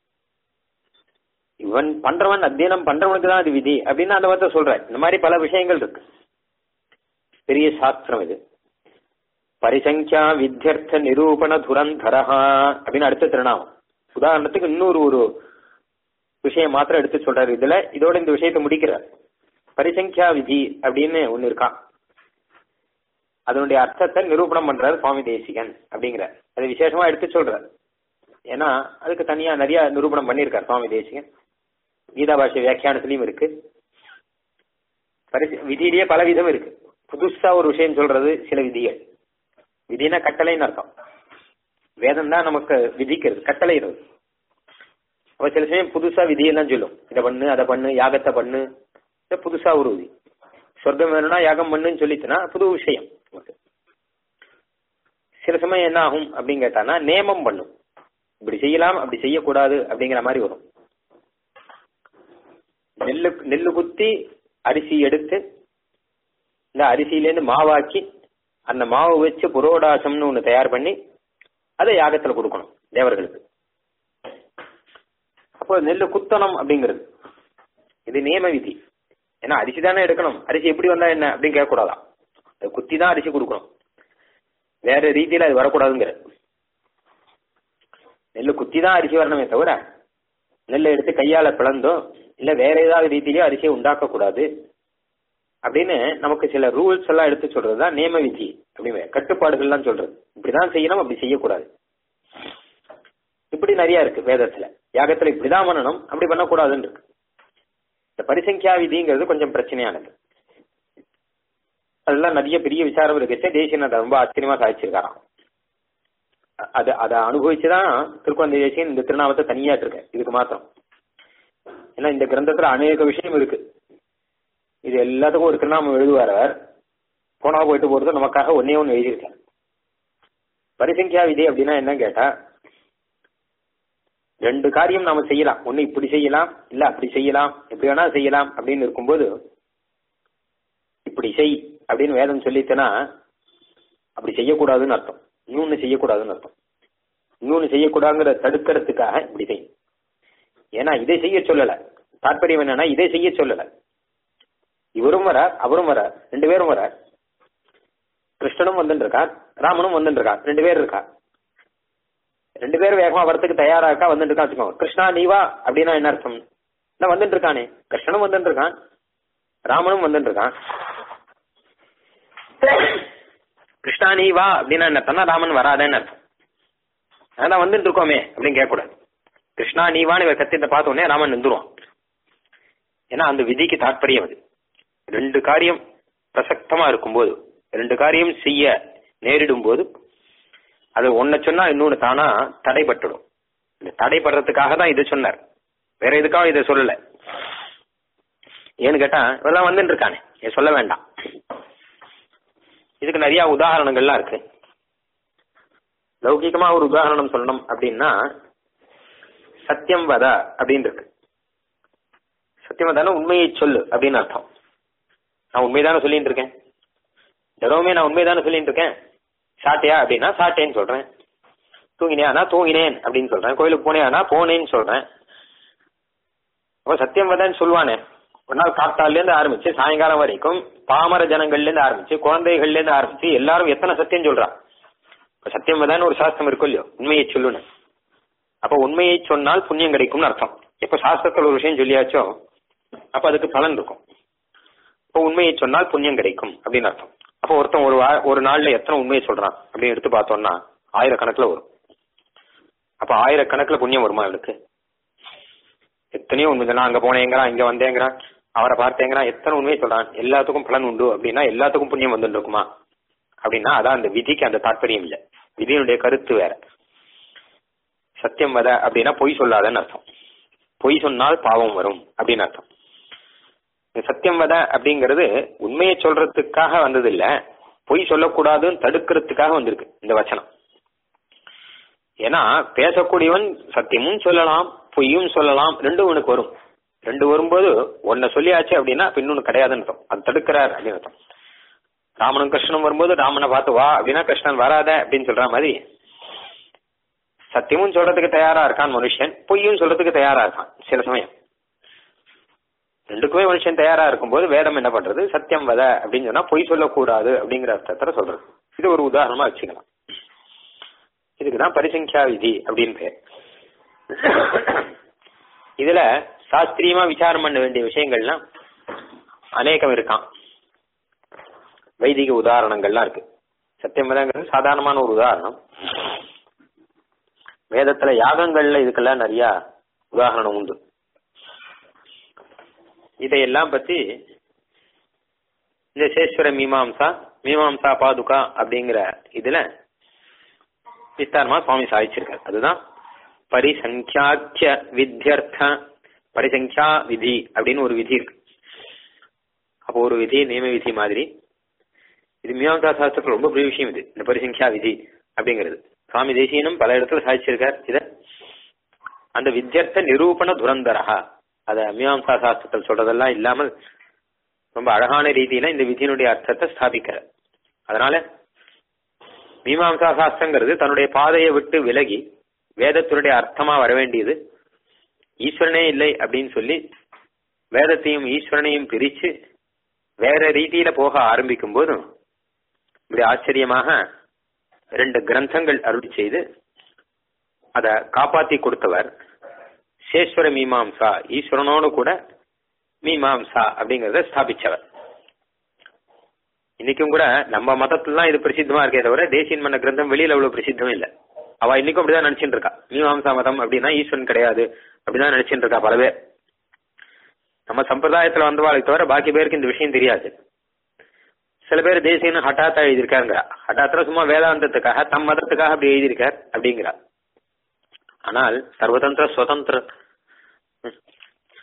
இவன் பண்றவன் அத்தியனம் பண்றவனுக்கு தான் அது விதி அப்படின்னு அந்த வார்த்தை சொல்ற இந்த மாதிரி பல விஷயங்கள் இருக்கு பெரிய சாஸ்திரம் இது பரிசங்கியா வித்தியர்த்த நிரூபண துரந்தரஹா அப்படின்னு அடுத்த திருநாமம் உதாரணத்துக்கு இன்னொரு ஒரு விஷயம் மாத்திரம் எடுத்து சொல்றாரு இதுல இதோட இந்த விஷயத்தை முடிக்கிறார் பரிசங்கியா விதி அப்படின்னு ஒண்ணு இருக்கான் அதனுடைய அர்த்தத்தை நிரூபணம் பண்றாரு சுவாமி தேசிகன் அப்படிங்கிற அது விசேஷமா எடுத்து சொல்றாரு ஏன்னா அதுக்கு தனியா நிறைய நிரூபணம் பண்ணியிருக்கார் சுவாமி தேசிகன் கீதா பாஷை வியாக்கியானத்திலையும் இருக்கு பரிசு விதியிலேயே பல விதம் இருக்கு புதுசா ஒரு விஷயம் சொல்றது சில விதிகள் விதினா கட்டளைன்னு அர்த்தம் வேதம் தான் நமக்கு விதிக்கிறது கட்டளைறது அப்ப சில சமயம் புதுசா விதியெல்லாம் சொல்லும் இதை பண்ணு அதை பண்ணு யாகத்தை பண்ணு இது புதுசா ஒரு விதி சொர்க்கம் வேணும்னா யாகம் பண்ணுன்னு சொல்லிச்சுன்னா புது விஷயம் நமக்கு சில சமயம் என்ன ஆகும் அப்படின்னு கேட்டானா நேமம் பண்ணும் இப்படி செய்யலாம் அப்படி செய்யக்கூடாது அப்படிங்கிற மாதிரி வரும் நெல்லு நெல்லு குத்தி அரிசி எடுத்து இந்த அரிசியிலேருந்து மாவாக்கி அந்த மாவு வச்சு புரோடாசம்னு ஒன்று தயார் பண்ணி அதை யாகத்தில் கொடுக்கணும் தேவர்களுக்கு அப்போ நெல்லு குத்தணும் அப்படிங்கிறது இது நியம விதி ஏன்னா அரிசி தானே எடுக்கணும் அரிசி எப்படி வந்தா என்ன அப்படின்னு கேட்கக்கூடாதான் குத்தி தான் அரிசி கொடுக்கணும் வேற ரீதியில அது வரக்கூடாதுங்கிற நெல்லு குத்தி தான் அரிசி வரணுமே தவிர நெல்லை எடுத்து கையால பிளந்தோ இல்ல வேற ஏதாவது ரீதியிலயோ அரிசியை உண்டாக்க கூடாது அப்படின்னு நமக்கு சில ரூல்ஸ் எல்லாம் எடுத்து சொல்றதுதான் நியம விதி அப்படின்னு கட்டுப்பாடுகள்லாம் சொல்றது இப்படிதான் செய்யணும் அப்படி செய்யக்கூடாது இப்படி நிறைய இருக்கு வேதத்துல யாகத்துல இப்படிதான் பண்ணணும் அப்படி பண்ணக்கூடாதுன்னு இருக்கு இந்த பரிசங்கியா விதிங்கிறது கொஞ்சம் பிரச்சனையானது அதெல்லாம் நிறைய பெரிய விசாரம் இருக்கு தேசியன் அதை ரொம்ப ஆச்சரியமா சாதிச்சிருக்காராம் அது அதை அனுபவிச்சுதான் திருக்குழந்தை தேசியன் இந்த திருநாமத்தை தனியா இருக்க இதுக்கு மாத்திரம் ஏன்னா இந்த கிரந்தத்துல அநேக விஷயம் இருக்கு இது எல்லாத்துக்கும் ஒரு திருநாமம் எழுதுவார் அவர் போனா போயிட்டு போறது நமக்காக ஒன்னே ஒன்று எழுதியிருக்கார் பரிசங்கியா விதி அப்படின்னா என்ன கேட்டா ரெண்டு காரியம் நாம செய்யலாம் ஒண்ணு இப்படி செய்யலாம் இல்ல அப்படி செய்யலாம் எப்படி வேணா செய்யலாம் அப்படின்னு இருக்கும்போது இப்படி செய் அப்படின்னு வேதம் சொல்லித்தனா அப்படி செய்யக்கூடாதுன்னு அர்த்தம் இன்னொன்னு செய்யக்கூடாதுன்னு அர்த்தம் இன்னொன்னு செய்யக்கூடாதுங்கிற தடுக்கிறதுக்காக இப்படி செய் ஏன்னா இதை செய்ய சொல்லல தாற்பயம் என்னன்னா இதை செய்ய சொல்லல இவரும் வரார் அவரும் வரார் ரெண்டு பேரும் வரார் கிருஷ்ணனும் வந்துட்டு இருக்கார் ராமனும் வந்துட்டு இருக்கார் ரெண்டு பேர் இருக்கா ரெண்டு பேரும் வேகமா வரத்துக்கு தயாரா இருக்கா வந்துட்டு இருக்கா வச்சுக்கோங்க கிருஷ்ணா நீ வா அப்படின்னா என்ன அர்த்தம் நான் வந்துட்டு இருக்கானே கிருஷ்ணனும் வந்துட்டு இருக்கான் ராமனும் வந்துட்டு இருக்கான் கிருஷ்ணா நீ வா அப்படின்னா என்ன அர்த்தம்னா ராமன் வராதேன்னு அர்த்தம் அதான் வந்துட்டு இருக்கோமே அப்படின்னு கேட்கக்கூடாது கிருஷ்ணா நீ வான்னு இவர் கத்தியத்தை பார்த்த உடனே ராமன் நின்றுவான் ஏன்னா அந்த விதிக்கு தாற்பயம் அது ரெண்டு காரியம் பிரசக்தமா இருக்கும்போது ரெண்டு காரியம் செய்ய நேரிடும் போது அது ஒன்ன சொன்னா இன்னொன்னு தானா தடைபட்டுடும் இந்த தடைபடுறதுக்காக தான் இது சொன்னார் வேற எதுக்காக இதை சொல்லல ஏன்னு கேட்டா இதெல்லாம் வந்துட்டு இருக்கானே இதை சொல்ல வேண்டாம் இதுக்கு நிறைய உதாரணங்கள்லாம் இருக்கு லௌகிகமா ஒரு உதாரணம் சொல்லணும் அப்படின்னா சத்தியம் வத அப்படின்னு இருக்கு சத்தியம் வதான உண்மையை சொல்லு அப்படின்னு அர்த்தம் நான் உண்மைதானே சொல்லிட்டு இருக்கேன் தினமுமே நான் உண்மைதானே சொல்லிட்டு இருக்கேன் சாட்டியா அப்படின்னா சாட்டேன்னு சொல்றேன் தூங்கினியானா தூங்கினேன் அப்படின்னு சொல்றேன் கோயிலுக்கு போனேனா போனேன்னு சொல்றேன் அப்ப சத்தியம் வதான்னு சொல்லுவானே ஒரு நாள் காத்தால இருந்து ஆரம்பிச்சு சாயங்காலம் வரைக்கும் பாமர ஜனங்கள்ல இருந்து ஆரம்பிச்சு குழந்தைகள்ல இருந்து ஆரம்பிச்சு எல்லாரும் எத்தனை சத்தியம் சொல்றா இப்ப சத்தியம் வதான்னு ஒரு சாஸ்திரம் இருக்கும் இல்லையோ உண்மையை சொல்லுன்னு அப்ப உண்மையை சொன்னால் புண்ணியம் கிடைக்கும்னு அர்த்தம் எப்ப சாஸ்திரத்தில் ஒரு விஷயம் சொல்லியாச்சோ அப்ப அதுக்கு பலன் இருக்கும் இப்போ உண்மையை சொன்னால் புண்ணியம் கிடைக்கும் அப்படின்னு அர்த்தம் அப்போ ஒருத்தன் ஒரு வா- ஒரு நாள்ல எத்தனை உண்மையை சொல்றான் அப்படின்னு எடுத்து பார்த்தோம்னா ஆயிரக்கணக்குல வரும் அப்ப ஆயிரக்கணக்குல புண்ணியம் வருமா இவனுக்கு எத்தனையோ உண்மை நான் அங்க போனேங்கிறான் இங்க வந்தேங்கிறான் அவரை பார்த்தேங்கிறான் எத்தனை உண்மையை சொல்றான் எல்லாத்துக்கும் பலன் உண்டு அப்படின்னா எல்லாத்துக்கும் புண்ணியம் வந்துட்டு இருக்குமா அப்படின்னா அதான் அந்த விதிக்கு அந்த தாற்பயம் இல்லை விதியினுடைய கருத்து வேற சத்தியம் வத அப்படின்னா பொய் சொல்லாதன்னு அர்த்தம் பொய் சொன்னால் பாவம் வரும் அப்படின்னு அர்த்தம் இந்த சத்தியம் வத அப்படிங்கிறது உண்மையை சொல்றதுக்காக வந்தது இல்ல பொய் சொல்லக்கூடாதுன்னு தடுக்கிறதுக்காக வந்திருக்கு இந்த வச்சனம் ஏன்னா பேசக்கூடியவன் சத்தியமும் சொல்லலாம் பொய்யும் சொல்லலாம் ரெண்டும் உனக்கு வரும் ரெண்டு வரும்போது ஒன்ன சொல்லியாச்சு அப்படின்னா இப்ப இன்னொன்னு கிடையாதுன்னு அர்த்தம் அது தடுக்கிறார் அப்படின்னு அர்த்தம் ராமனும் கிருஷ்ணனும் வரும்போது ராமனை பார்த்து வா அப்படின்னா கிருஷ்ணன் வராத அப்படின்னு சொல்ற மாதிரி சத்தியமும் சொல்றதுக்கு தயாரா இருக்கான் மனுஷன் பொய்யும் சொல்றதுக்கு தயாரா இருக்கான் சில சமயம் ரெண்டுக்குமே மனுஷன் தயாரா இருக்கும்போது வேதம் என்ன பண்றது சத்தியம் வத அப்படின்னு சொன்னா பொய் சொல்லக்கூடாது அப்படிங்கிற அர்த்தத்துல சொல்றது இது ஒரு உதாரணமா வச்சுக்கலாம் இதுக்குதான் பரிசங்கியா விதி அப்படின்னு பேர் இதுல சாஸ்திரியமா விசாரம் பண்ண வேண்டிய விஷயங்கள்லாம் அநேகம் இருக்கான் வைதிக உதாரணங்கள்லாம் இருக்கு சத்தியம் வதங்கிறது சாதாரணமான ஒரு உதாரணம் வேதத்துல யாகங்கள்ல இதுக்கெல்லாம் நிறைய உதாரணம் உண்டு இதையெல்லாம் பத்தி இந்த சேஸ்வர மீமாம்சா மீமாம்சா பாதுகா அப்படிங்கிற இதுல விஸ்தாரமா சுவாமி சாதிச்சிருக்காரு அதுதான் பரிசங்கியாக்கிய வித்யர்த்த பரிசங்கியா விதி அப்படின்னு ஒரு விதி இருக்கு அப்போ ஒரு விதி நியம விதி மாதிரி இது மீமாம்சா சாஸ்திரத்துல ரொம்ப பெரிய விஷயம் இது இந்த பரிசங்கியா விதி அப்படிங்கிறது சுவாமி தேசியனும் பல இடத்துல சாதிச்சிருக்கார் இத அந்த வித்யர்த்த நிரூபண துரந்தரஹா அத மீமாம்சா சாஸ்திரத்தில் சொல்றதெல்லாம் இல்லாமல் ரொம்ப அழகான ரீதியில இந்த விதியினுடைய அர்த்தத்தை ஸ்தாபிக்கிறார் அதனால மீமாம்சா சாஸ்திரங்கிறது தன்னுடைய பாதையை விட்டு விலகி வேதத்தினுடைய அர்த்தமா வர வேண்டியது ஈஸ்வரனே இல்லை அப்படின்னு சொல்லி வேதத்தையும் ஈஸ்வரனையும் பிரிச்சு வேற ரீதியில போக ஆரம்பிக்கும் போது இப்படி ஆச்சரியமாக ரெண்டு கிரந்தங்கள் அருளி செய்து அத காப்பாத்தி கொடுத்தவர் சேஸ்வர மீமாம்சா ஈஸ்வரனோடு கூட மீமாம்சா அப்படிங்கறத ஸ்தாபிச்சவர் இன்னைக்கும் கூட நம்ம மதத்துல தான் இது பிரசித்தமா இருக்கே தவிர தேசியன் மன்ன கிரந்தம் வெளியில அவ்வளவு பிரசித்தம் இல்ல அவ இன்னைக்கும் அப்படிதான் நினைச்சிட்டு இருக்கா மீமாம்சா மதம் அப்படின்னா ஈஸ்வரன் கிடையாது அப்படிதான் நினைச்சிட்டு இருக்கா பல பேர் நம்ம சம்பிரதாயத்துல வந்தவாளுக்கு தவிர பாக்கி பேருக்கு இந்த விஷயம் தெரியாது சில பேர் தேசியன்னு ஹட்டாத்தா எழுதியிருக்காருங்கிறா ஹட்டாத்துல சும்மா வேதாந்தத்துக்காக தம் மதத்துக்காக அப்படி எழுதியிருக்கார் அப்படிங்கிறா ஆனால் சர்வதந்திர சுதந்திர ம்.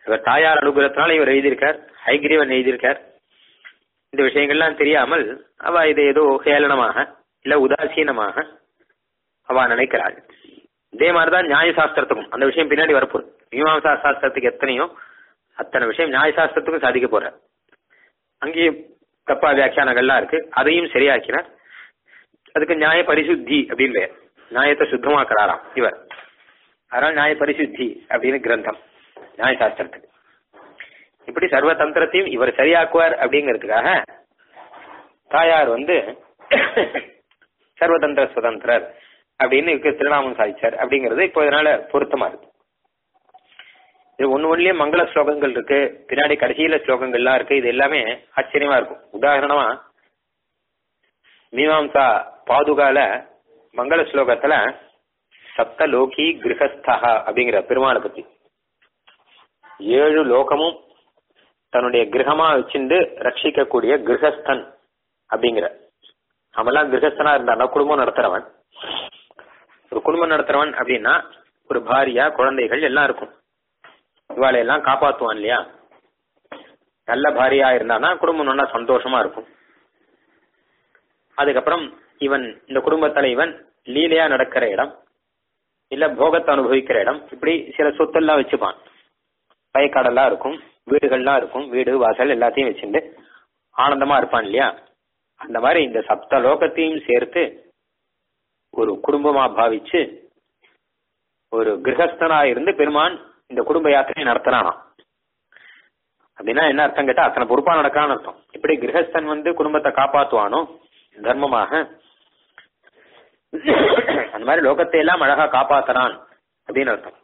இவர் தாயார் அனுகிரகத்தினால இவர் எழுதியிருக்கார் ஹைகிரீவன் எழுதியிருக்கார் இந்த விஷயங்கள்லாம் தெரியாமல் அவ இதை ஏதோ ஹேளனமாக இல்ல உதாசீனமாக அவ நினைக்கிறாள் இதே மாதிரிதான் நியாயசாஸ்திரத்துக்கும் அந்த விஷயம் பின்னாடி வரப்போகுது மீமாசா சாஸ்திரத்துக்கு எத்தனையோ அத்தனை விஷயம் நியாயசாஸ்திரத்துக்கும் சாதிக்க போற அங்கேயும் தப்பா வியாக்கியானங்கள்லாம் இருக்கு அதையும் சரியாக்கினார் அதுக்கு நியாய பரிசுத்தி அப்படின்னு பெயர் நியாயத்தை சுத்தமாக்குறாராம் இவர் அதனால நியாய பரிசுத்தி அப்படின்னு கிரந்தம் நியாயசாஸ்திரத்துக்கு இப்படி சர்வ தந்திரத்தையும் இவர் சரியாக்குவார் அப்படிங்கிறதுக்காக தாயார் வந்து சர்வதந்திர சுதந்திரர் அப்படின்னு இவருக்கு திருநாமம் சாதிச்சார் அப்படிங்கிறது இப்போ இதனால பொருத்தமா இருக்கு இது ஒன்னு ஒன்னுலயே மங்கள ஸ்லோகங்கள் இருக்கு பின்னாடி கடைசியில ஸ்லோகங்கள்லாம் இருக்கு இது எல்லாமே ஆச்சரியமா இருக்கும் உதாரணமா மீமாம்சா பாதுகால மங்கள ஸ்லோகத்துல சப்தலோகி கிரகஸ்தா அப்படிங்கிற பெருமாளை பத்தி ஏழு லோகமும் தன்னுடைய கிரகமா வச்சிருந்து ரட்சிக்கக்கூடிய கிரகஸ்தன் அப்படிங்கிற அவெல்லாம் கிரகஸ்தனா இருந்தான்னா குடும்பம் நடத்துறவன் ஒரு குடும்பம் நடத்துறவன் அப்படின்னா ஒரு பாரியா குழந்தைகள் எல்லாம் இருக்கும் இவாளை எல்லாம் காப்பாத்துவான் இல்லையா நல்ல பாரியா இருந்தானா குடும்பம் நல்லா சந்தோஷமா இருக்கும் அதுக்கப்புறம் இவன் இந்த குடும்பத்துல இவன் லீலையா நடக்கிற இடம் இல்ல போகத்தை அனுபவிக்கிற இடம் இப்படி சில சொத்தெல்லாம் வச்சுப்பான் வயக்காடெல்லாம் இருக்கும் வீடுகள்லாம் இருக்கும் வீடு வாசல் எல்லாத்தையும் வச்சுட்டு ஆனந்தமா இருப்பான் இல்லையா அந்த மாதிரி இந்த சப்த லோகத்தையும் சேர்த்து ஒரு குடும்பமா பாவிச்சு ஒரு கிரகஸ்தனா இருந்து பெருமான் இந்த குடும்ப யாத்திரையை நடத்தினானாம் அப்படின்னா என்ன அர்த்தம் கேட்டா அத்தனை பொறுப்பா நடக்கான்னு அர்த்தம் இப்படி கிரகஸ்தன் வந்து குடும்பத்தை காப்பாத்துவானோ தர்மமாக அந்த மாதிரி லோகத்தை எல்லாம் அழகா காப்பாத்தனான் அப்படின்னு அர்த்தம்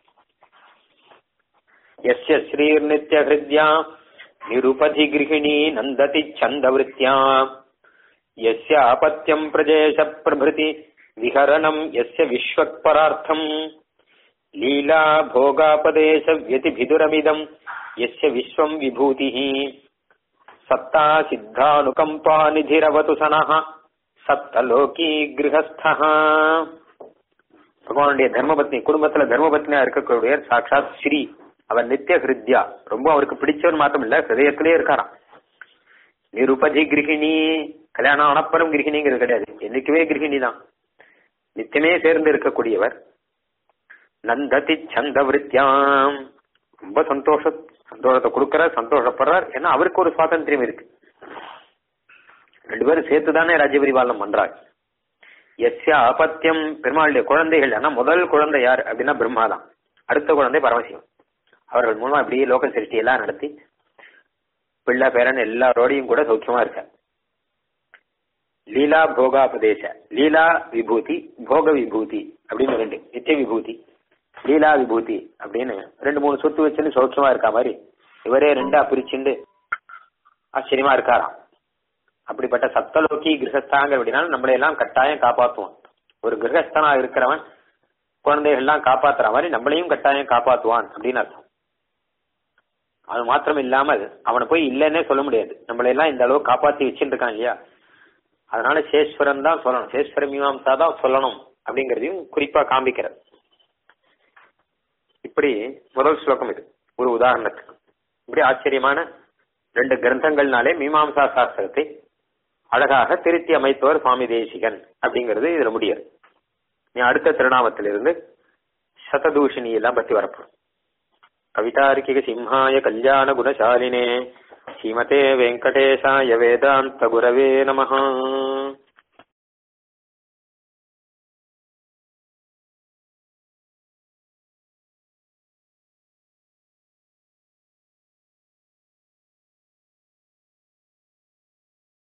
எஸ்ய ஸ்ரீர் நித்ய ஹிருத்யா நிருபதி கிரகிணி நந்ததி சந்தவிருத்தியா எஸ்ய ஆபத்தியம் பிரஜேஷ பிரபிருதி விஹரணம் எஸ்ய விஸ்வக்பரார்த்தம் லீலா போகாபதேச வியதிபிதுரமிதம் எஸ்ய விஸ்வம் விபூதி சத்தா சித்தானுகம்பா நிதிரவது சனஹ சப்தலோகி கிரகஸ்தா பகவானுடைய தர்மபத்னி குடும்பத்துல தர்மபத்னியா இருக்கக்கூடிய சாட்சாத் ஸ்ரீ அவர் நித்திய ஹிருத்யா ரொம்ப அவருக்கு பிடிச்சவர் மாத்திரம் இல்ல ஹிருதயத்திலே இருக்காராம் நிருபதி கிரகிணி கல்யாணம் அனப்பறம் கிரகிணிங்கிறது கிடையாது என்னைக்குமே கிரகிணி தான் நித்தியமே சேர்ந்து இருக்கக்கூடியவர் நந்ததி சந்த விருத்தியாம் ரொம்ப சந்தோஷ சந்தோஷத்தை கொடுக்கிறார் சந்தோஷப்படுறார் ஏன்னா அவருக்கு ஒரு சுவாதந்திரம் இருக்கு ரெண்டு பேரும் சேர்த்து தானே ராஜ்யபரிபாலனம் பண்றாங்க எஸ்யா ஆபத்தியம் பெருமாளுடைய குழந்தைகள் ஆனா முதல் குழந்தை யார் அப்படின்னா பிரம்மா தான் அடுத்த குழந்தை பரமசிவம் அவர்கள் மூலமா அப்படியே லோக சிருஷ்டி எல்லாம் நடத்தி பிள்ளை பேரன் எல்லாரோடையும் கூட சௌக்கியமா இருக்க லீலா போகாபதேச லீலா விபூதி போக விபூதி அப்படின்னு ரெண்டு நித்திய விபூதி லீலா விபூதி அப்படின்னு ரெண்டு மூணு சொத்து வச்சுன்னு சௌக்கியமா இருக்கா மாதிரி இவரே ரெண்டா பிரிச்சுண்டு ஆச்சரியமா இருக்காராம் அப்படிப்பட்ட சப்தலோகி கிரகஸ்தாங்க அப்படின்னா நம்மளை எல்லாம் கட்டாயம் காப்பாத்துவான் ஒரு கிரகஸ்தனா இருக்கிறவன் குழந்தைகள் எல்லாம் காப்பாத்துற மாதிரி நம்மளையும் கட்டாயம் காப்பாத்துவான் அப்படின்னு அர்த்தம் அது மாத்திரம் இல்லாமல் அவனை போய் இல்லைன்னே சொல்ல முடியாது நம்மளை எல்லாம் இந்த அளவு காப்பாத்தி வச்சுட்டு இருக்கான் இல்லையா அதனால சேஸ்வரன் தான் சொல்லணும் சேஸ்வர மீமாம்சா தான் சொல்லணும் அப்படிங்கறதையும் குறிப்பா காண்பிக்கிறது இப்படி முதல் ஸ்லோகம் இது ஒரு உதாரணத்துக்கு இப்படி ஆச்சரியமான ரெண்டு கிரந்தங்கள்னாலே மீமாம்சா சாஸ்திரத்தை அழகாக திருத்தி அமைத்தவர் சுவாமி தேசிகன் அப்படிங்கிறது இதுல முடியாது நீ அடுத்த திருநாமத்திலிருந்து சததூஷணி எல்லாம் பத்தி வரப்போம் கவிதார்க்கிக சிம்ஹாய கல்யாண குணசாலினே ஸ்ரீமதே வெங்கடேசாய வேதாந்த குரவே நமஹ